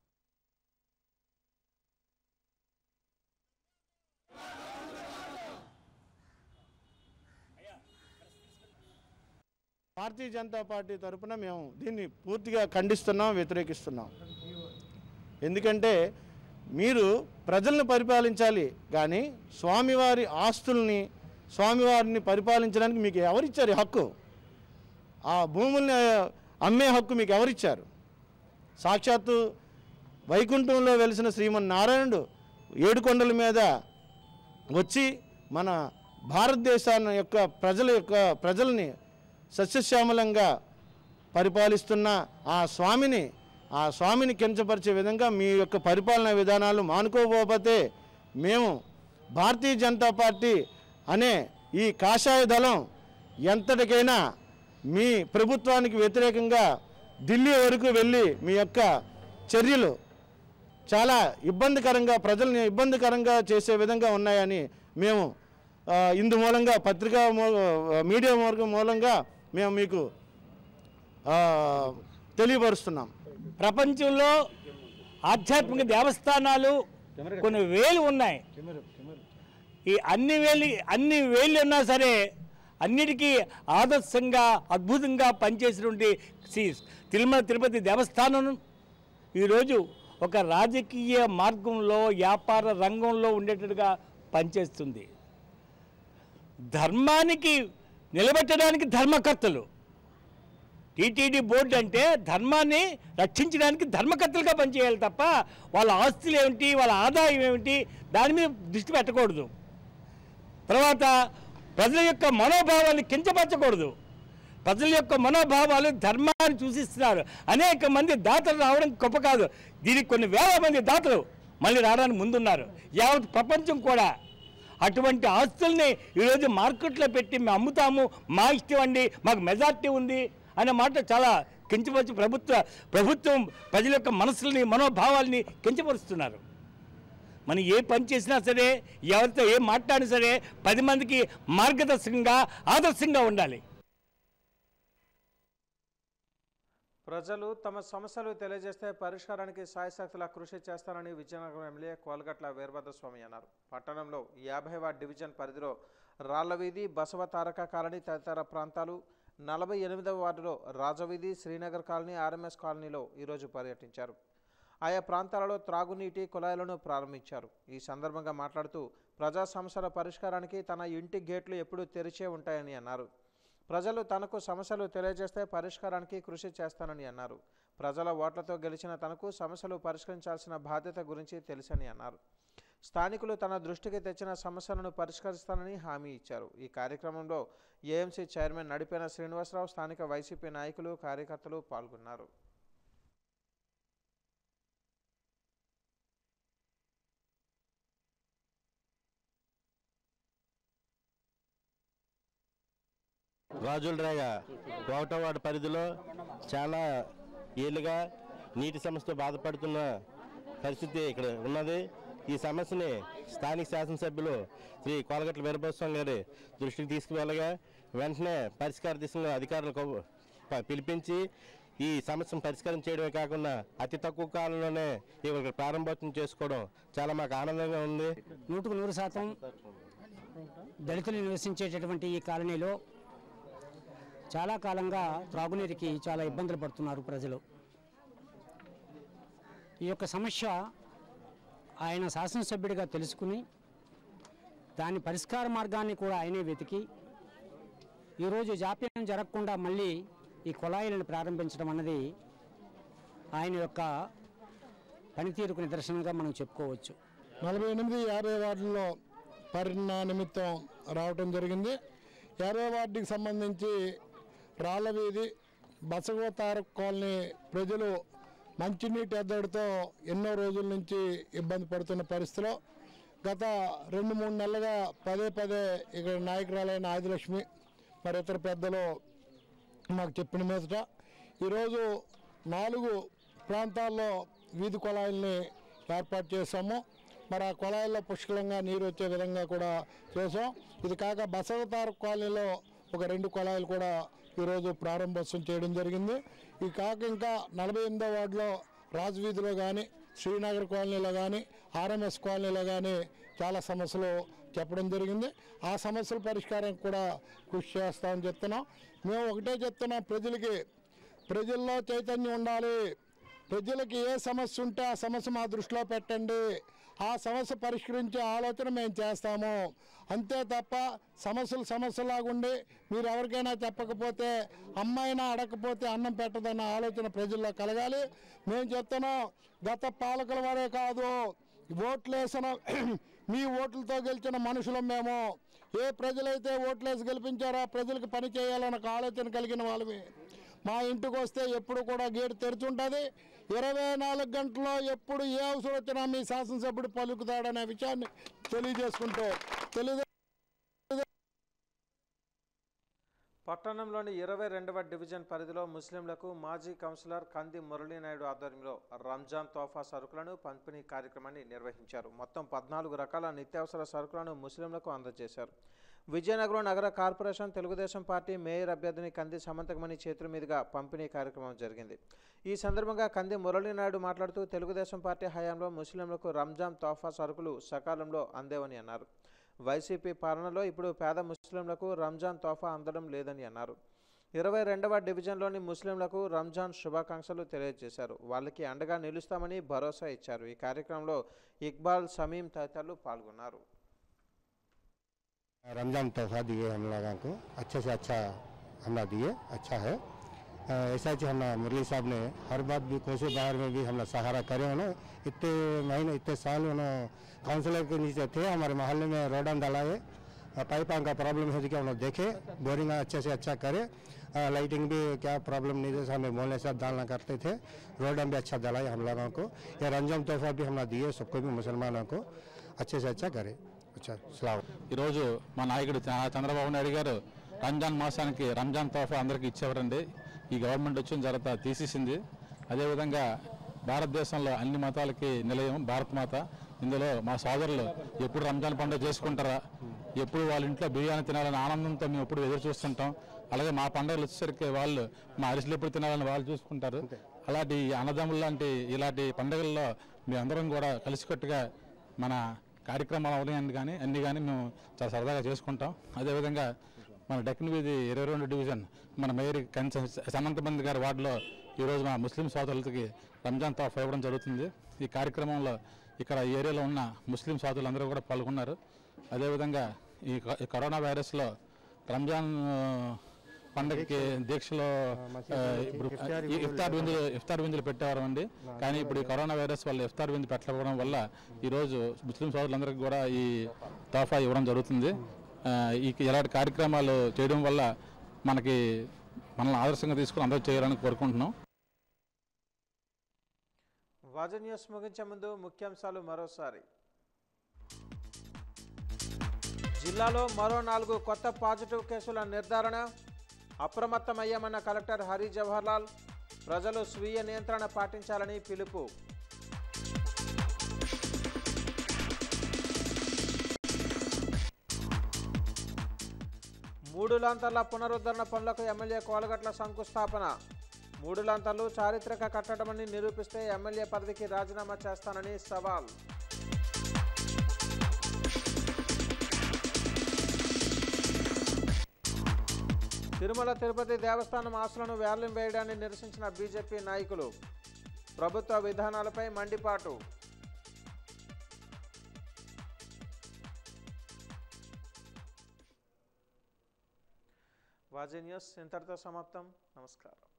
భారతీయ జనతా పార్టీ తరపున మేము దీన్ని పూర్తిగా ఖండిస్తున్నాం వ్యతిరేకిస్తున్నాం ఎందుకంటే మీరు ప్రజలను పరిపాలించాలి కానీ స్వామివారి ఆస్తుల్ని స్వామివారిని పరిపాలించడానికి మీకు ఎవరిచ్చారు ఈ హక్కు ఆ భూముల్ని అమ్మే హక్కు మీకు ఎవరిచ్చారు సాక్షాత్తు వైకుంఠంలో వెలిసిన శ్రీమన్నారాయణుడు ఏడుకొండల మీద వచ్చి మన భారతదేశాన్ని యొక్క ప్రజల యొక్క ప్రజల్ని సస్యశ్యామలంగా పరిపాలిస్తున్న ఆ స్వామిని ఆ స్వామిని కించపరిచే విధంగా మీ యొక్క పరిపాలనా విధానాలు మానుకోకపోతే మేము భారతీయ జనతా పార్టీ అనే ఈ కాషాయ దళం ఎంతటికైనా మీ ప్రభుత్వానికి వ్యతిరేకంగా ఢిల్లీ వరకు వెళ్ళి మీ యొక్క చర్యలు చాలా ఇబ్బందికరంగా ప్రజల్ని ఇబ్బందికరంగా చేసే విధంగా ఉన్నాయని మేము ఆ, ఇందు మూలంగా పత్రికా మూ- మీడియా మార్గం మూలంగా మేము మీకు ఆ, తెలియపరుస్తున్నాం ప్రపంచంలో ఆధ్యాత్మిక దేవస్థానాలు కొన్ని వేలు ఉన్నాయి ఈ అన్ని వేలు అన్ని వేలు ఉన్నా సరే అన్నిటికీ ఆదర్శంగా అద్భుతంగా పనిచేసినటువంటి శ్రీ తిరుమల తిరుపతి దేవస్థానం ఈరోజు ఒక రాజకీయ మార్గంలో వ్యాపార రంగంలో ఉండేటట్టుగా పనిచేస్తుంది ధర్మానికి నిలబెట్టడానికి ధర్మకర్తలు టీటీడీ బోర్డు అంటే ధర్మాన్ని రక్షించడానికి ధర్మకర్తలుగా పనిచేయాలి తప్ప వాళ్ళ ఆస్తులు ఏమిటి వాళ్ళ ఆదాయం ఏమిటి దాని మీద దృష్టి పెట్టకూడదు తర్వాత ప్రజల యొక్క మనోభావాన్ని కించపరచకూడదు ప్రజల యొక్క మనోభావాలు ధర్మాన్ని సూచిస్తున్నారు అనేక మంది దాతలు రావడం గొప్ప కాదు దీనికి కొన్ని వేల మంది దాతలు మళ్ళీ రావడానికి ముందున్నారు యావత్ ప్రపంచం కూడా అటువంటి ఆస్తుల్ని ఈరోజు మార్కెట్లో పెట్టి మేము అమ్ముతాము మా ఇష్టం అండి మాకు మెజార్టీ ఉంది అనే మాట చాలా కించపరిచి ప్రభుత్వ ప్రభుత్వం ప్రజల యొక్క మనసుల్ని మనోభావాల్ని కించపరుస్తున్నారు మనం ఏ పని చేసినా సరే ఎవరితో ఏ మాట్లాడినా సరే పది మందికి మార్గదర్శకంగా ఆదర్శంగా ఉండాలి ప్రజలు తమ సమస్యలు తెలియజేస్తే పరిష్కారానికి సాయశక్తుల కృషి చేస్తానని విజయనగరం ఎమ్మెల్యే కోల్గట్ల వీరభద్రస్వామి అన్నారు పట్టణంలో యాభైవ డివిజన్ పరిధిలో రాళ్లవీధి బసవ తారక కాలనీ తదితర ప్రాంతాలు నలభై ఎనిమిదవ వార్డులో రాజవీధి శ్రీనగర్ కాలనీ ఆర్ఎంఎస్ కాలనీలో ఈరోజు పర్యటించారు ఆయా ప్రాంతాలలో త్రాగునీటి కుళాయిలను ప్రారంభించారు ఈ సందర్భంగా మాట్లాడుతూ ప్రజా సమస్యల పరిష్కారానికి తన ఇంటి గేట్లు ఎప్పుడూ తెరిచే ఉంటాయని అన్నారు ప్రజలు తనకు సమస్యలు తెలియజేస్తే పరిష్కారానికి కృషి చేస్తానని అన్నారు ప్రజల ఓట్లతో గెలిచిన తనకు సమస్యలు పరిష్కరించాల్సిన బాధ్యత గురించి తెలుసని అన్నారు స్థానికులు తన దృష్టికి తెచ్చిన సమస్యలను పరిష్కరిస్తానని హామీ ఇచ్చారు ఈ కార్యక్రమంలో ఏఎంసీ చైర్మన్ నడిపేన శ్రీనివాసరావు స్థానిక వైసీపీ నాయకులు కార్యకర్తలు పాల్గొన్నారు రాజుల రేగ ఒకటో వార్డు పరిధిలో చాలా ఏళ్ళుగా నీటి సమస్యతో బాధపడుతున్న పరిస్థితి ఇక్కడ ఉన్నది ఈ సమస్యని స్థానిక శాసనసభ్యులు శ్రీ కోలగట్ల వీరభద్రస్వామి గారి దృష్టికి తీసుకువెళ్ళగా వెంటనే పరిష్కార దిశలో అధికారులకు ప- పిలిపించి ఈ సమస్యను పరిష్కారం చేయడమే కాకుండా అతి తక్కువ కాలంలోనే ఇవాళ ప్రారంభోత్సవం చేసుకోవడం చాలా మాకు ఆనందంగా ఉంది నూటుకు నూరు శాతం దళితులు నివసించేటటువంటి ఈ కాలనీలో చాలా కాలంగా త్రాగునీరుకి చాలా ఇబ్బందులు పడుతున్నారు ప్రజలు ఈ యొక్క సమస్య ఆయన శాసనసభ్యుడిగా తెలుసుకుని దాని పరిష్కార మార్గాన్ని కూడా ఆయనే వెతికి ఈరోజు జాప్యం జరగకుండా మళ్ళీ ఈ కుళాయిలను ప్రారంభించడం అన్నది ఆయన యొక్క పనితీరుకు నిదర్శనంగా మనం చెప్పుకోవచ్చు నలభై ఎనిమిది యాభై వార్డుల్లో పర్యటన నిమిత్తం రావటం జరిగింది యాభై వార్డుకి సంబంధించి రాళ్ళ వీధి బసగోతార కాలనీ ప్రజలు మంచినీటి ఎద్దడితో ఎన్నో రోజుల నుంచి ఇబ్బంది పడుతున్న పరిస్థితిలో గత రెండు మూడు నెలలుగా పదే పదే ఇక్కడ నాయకురాలైన ఆదిలక్ష్మి మరి ఇతర పెద్దలు మాకు చెప్పిన మీదట ఈరోజు నాలుగు ప్రాంతాల్లో వీధి కుళాయిల్ని ఏర్పాటు చేశాము మరి ఆ కుళాయిల్లో పుష్కలంగా నీరు వచ్చే విధంగా కూడా చేసాం ఇది కాక బసవతార కాలనీలో ఒక రెండు కుళాయిలు కూడా ఈరోజు ప్రారంభోత్సవం చేయడం జరిగింది ఇది కాక ఇంకా నలభై ఎనిమిదో వార్డులో రాజవీధిలో కానీ శ్రీనగర్ కాలనీలో కానీ ఆర్ఎంఎస్ కాలనీలో కానీ చాలా సమస్యలు చెప్పడం జరిగింది ఆ సమస్యల పరిష్కారం కూడా కృషి చేస్తామని చెప్తున్నాం మేము ఒకటే చెప్తున్నాం ప్రజలకి ప్రజల్లో చైతన్యం ఉండాలి ప్రజలకి ఏ సమస్య ఉంటే ఆ సమస్య మా దృష్టిలో పెట్టండి ఆ సమస్య పరిష్కరించే ఆలోచన మేము చేస్తాము అంతే తప్ప సమస్యలు సమస్యలాగుండి మీరు ఎవరికైనా చెప్పకపోతే అమ్మాయినా అడగకపోతే అన్నం పెట్టదన్న ఆలోచన ప్రజల్లో కలగాలి మేము చెప్తున్నాం గత పాలకుల వారే కాదు ఓట్లు వేసిన మీ ఓట్లతో గెలిచిన మనుషులం మేము ఏ ప్రజలైతే ఓట్లేసి గెలిపించారో ఆ ప్రజలకు పని చేయాలన్న ఒక ఆలోచన కలిగిన వాళ్ళమే మా ఇంటికి వస్తే ఎప్పుడు కూడా గేటు తెరుచుంటుంది ఇరవై నాలుగు గంటల్లో ఎప్పుడు ఏ అవసరం వచ్చినా మీ శాసనసభ్యుడు పలుకుతాడనే విషయాన్ని తెలియజేసుకుంటూ తెలుగు పట్టణంలోని ఇరవై రెండవ డివిజన్ పరిధిలో ముస్లింలకు మాజీ కౌన్సిలర్ కంది మురళీనాయుడు ఆధ్వర్యంలో రంజాన్ తోఫా సరుకులను పంపిణీ కార్యక్రమాన్ని నిర్వహించారు మొత్తం పద్నాలుగు రకాల నిత్యావసర సరుకులను ముస్లింలకు అందజేశారు విజయనగరం నగర కార్పొరేషన్ తెలుగుదేశం పార్టీ మేయర్ అభ్యర్థిని కంది సమంతకమణి చేతుల మీదుగా పంపిణీ కార్యక్రమం జరిగింది ఈ సందర్భంగా కంది మురళీనాయుడు మాట్లాడుతూ తెలుగుదేశం పార్టీ హయాంలో ముస్లింలకు రంజాన్ తోఫా సరుకులు సకాలంలో అందేవని అన్నారు వైసీపీ పాలనలో ఇప్పుడు పేద ముస్లింలకు రంజాన్ తోఫా అందడం లేదని అన్నారు ఇరవై రెండవ డివిజన్లోని ముస్లింలకు రంజాన్ శుభాకాంక్షలు తెలియజేశారు వాళ్ళకి అండగా నిలుస్తామని భరోసా ఇచ్చారు ఈ కార్యక్రమంలో ఇక్బాల్ సమీం తదితరులు పాల్గొన్నారు रमज़ान तोहफा दिए हम लोगों को अच्छे से अच्छा हमला दिए अच्छा है अ, ऐसा कि हम मुरली साहब ने हर बात भी कोसे बाहर में भी हमने सहारा करे उन्होंने इतने महीने इतने साल उन्होंने काउंसलर के नीचे थे हमारे मोहल्ले में रोडन डालाए पाइपान का प्रॉब्लम है कि उन्होंने देखे बोरिंग अच्छे से अच्छा करे अ, लाइटिंग भी क्या प्रॉब्लम नहीं जैसे हमें बोलने से डालना करते थे रोडन भी अच्छा डालाए हम लोगों को ये रंजान तोहफा भी हमने दिए सबको भी मुसलमानों को अच्छे से अच्छा करे अच्छा सलाम ఈరోజు మా నాయకుడు చ- చంద్రబాబు నాయుడు గారు రంజాన్ మాసానికి రంజాన్ తోఫా అందరికీ ఇచ్చేవారండి ఈ గవర్నమెంట్ వచ్చిన తర్వాత తీసేసింది అదేవిధంగా భారతదేశంలో అన్ని మతాలకి నిలయం భారత మాత ఇందులో మా సోదరులు ఎప్పుడు రంజాన్ పండుగ చేసుకుంటారా ఎప్పుడు వాళ్ళ ఇంట్లో బిర్యానీ తినాలని ఆనందంతో మేము ఎప్పుడు ఎదురు చూస్తుంటాం అలాగే మా పండుగలు వచ్చేసరికి వాళ్ళు మా అరిసెలు ఎప్పుడు తినాలని వాళ్ళు చూసుకుంటారు అలాంటి అన్నదమ్ములు లాంటి ఇలాంటి పండుగల్లో మేమందరం కూడా కలిసికట్టుగా మన కార్యక్రమాలు అవన్నీ కానీ అన్ని కానీ మేము చాలా సరదాగా చేసుకుంటాం అదేవిధంగా మన డెక్కన్ వీధి ఇరవై రెండు డివిజన్ మన మేయర్ కంచ సనంతమంది గారి వార్డులో ఈరోజు మా ముస్లిం సోదరులకి రంజాన్ తోఫా ఇవ్వడం జరుగుతుంది ఈ కార్యక్రమంలో ఇక్కడ ఈ ఏరియాలో ఉన్న ముస్లిం సోదరులందరూ కూడా పాల్గొన్నారు అదేవిధంగా ఈ క- ఈ కరోనా వైరస్లో రంజాన్ ఆ, పండగకి దీక్షలో ఆ, ఇప్పుడు ఈ ఇఫ్తార్ విందులు ఇఫ్తార్ విందులు పెట్టేవారు అండి కానీ ఇప్పుడు ఈ కరోనా వైరస్ వల్ల ఇఫ్తార్ విందు పెట్టకపోవడం వల్ల ఈరోజు ముస్లిం సోదరులందరికీ కూడా ఈ తోఫా ఇవ్వడం జరుగుతుంది ఆ, ఈ ఇలాంటి కార్యక్రమాలు చేయడం వల్ల మనకి మనల్ని ఆదర్శంగా తీసుకుని అందరూ చేయాలని కోరుకుంటున్నాం వాజ న్యూస్ ముగించే ముందు ముఖ్యాంశాలు మరోసారి జిల్లాలో మరో నాలుగు కొత్త పాజిటివ్ కేసుల నిర్ధారణ అప్రమత్తమయ్యామన్న కలెక్టర్ హరి జవహర్లాల్ ప్రజలు స్వీయ నియంత్రణ పాటించాలని పిలుపు మూడు లాంతర్ల పునరుద్ధరణ పనులకు ఎమ్మెల్యే కోలగట్ల శంకుస్థాపన మూడు లాంతర్లు చారిత్రక కట్టడమని నిరూపిస్తే ఎమ్మెల్యే పదవికి రాజీనామా చేస్తానని సవాల్ తిరుమల తిరుపతి దేవస్థానం ఆస్తులను వేలం వేయడాన్ని నిరసించిన బీజేపీ నాయకులు ప్రభుత్వ విధానాలపై మండిపాటు వాజీ న్యూస్ ఇంతటితో సమాప్తం నమస్కారం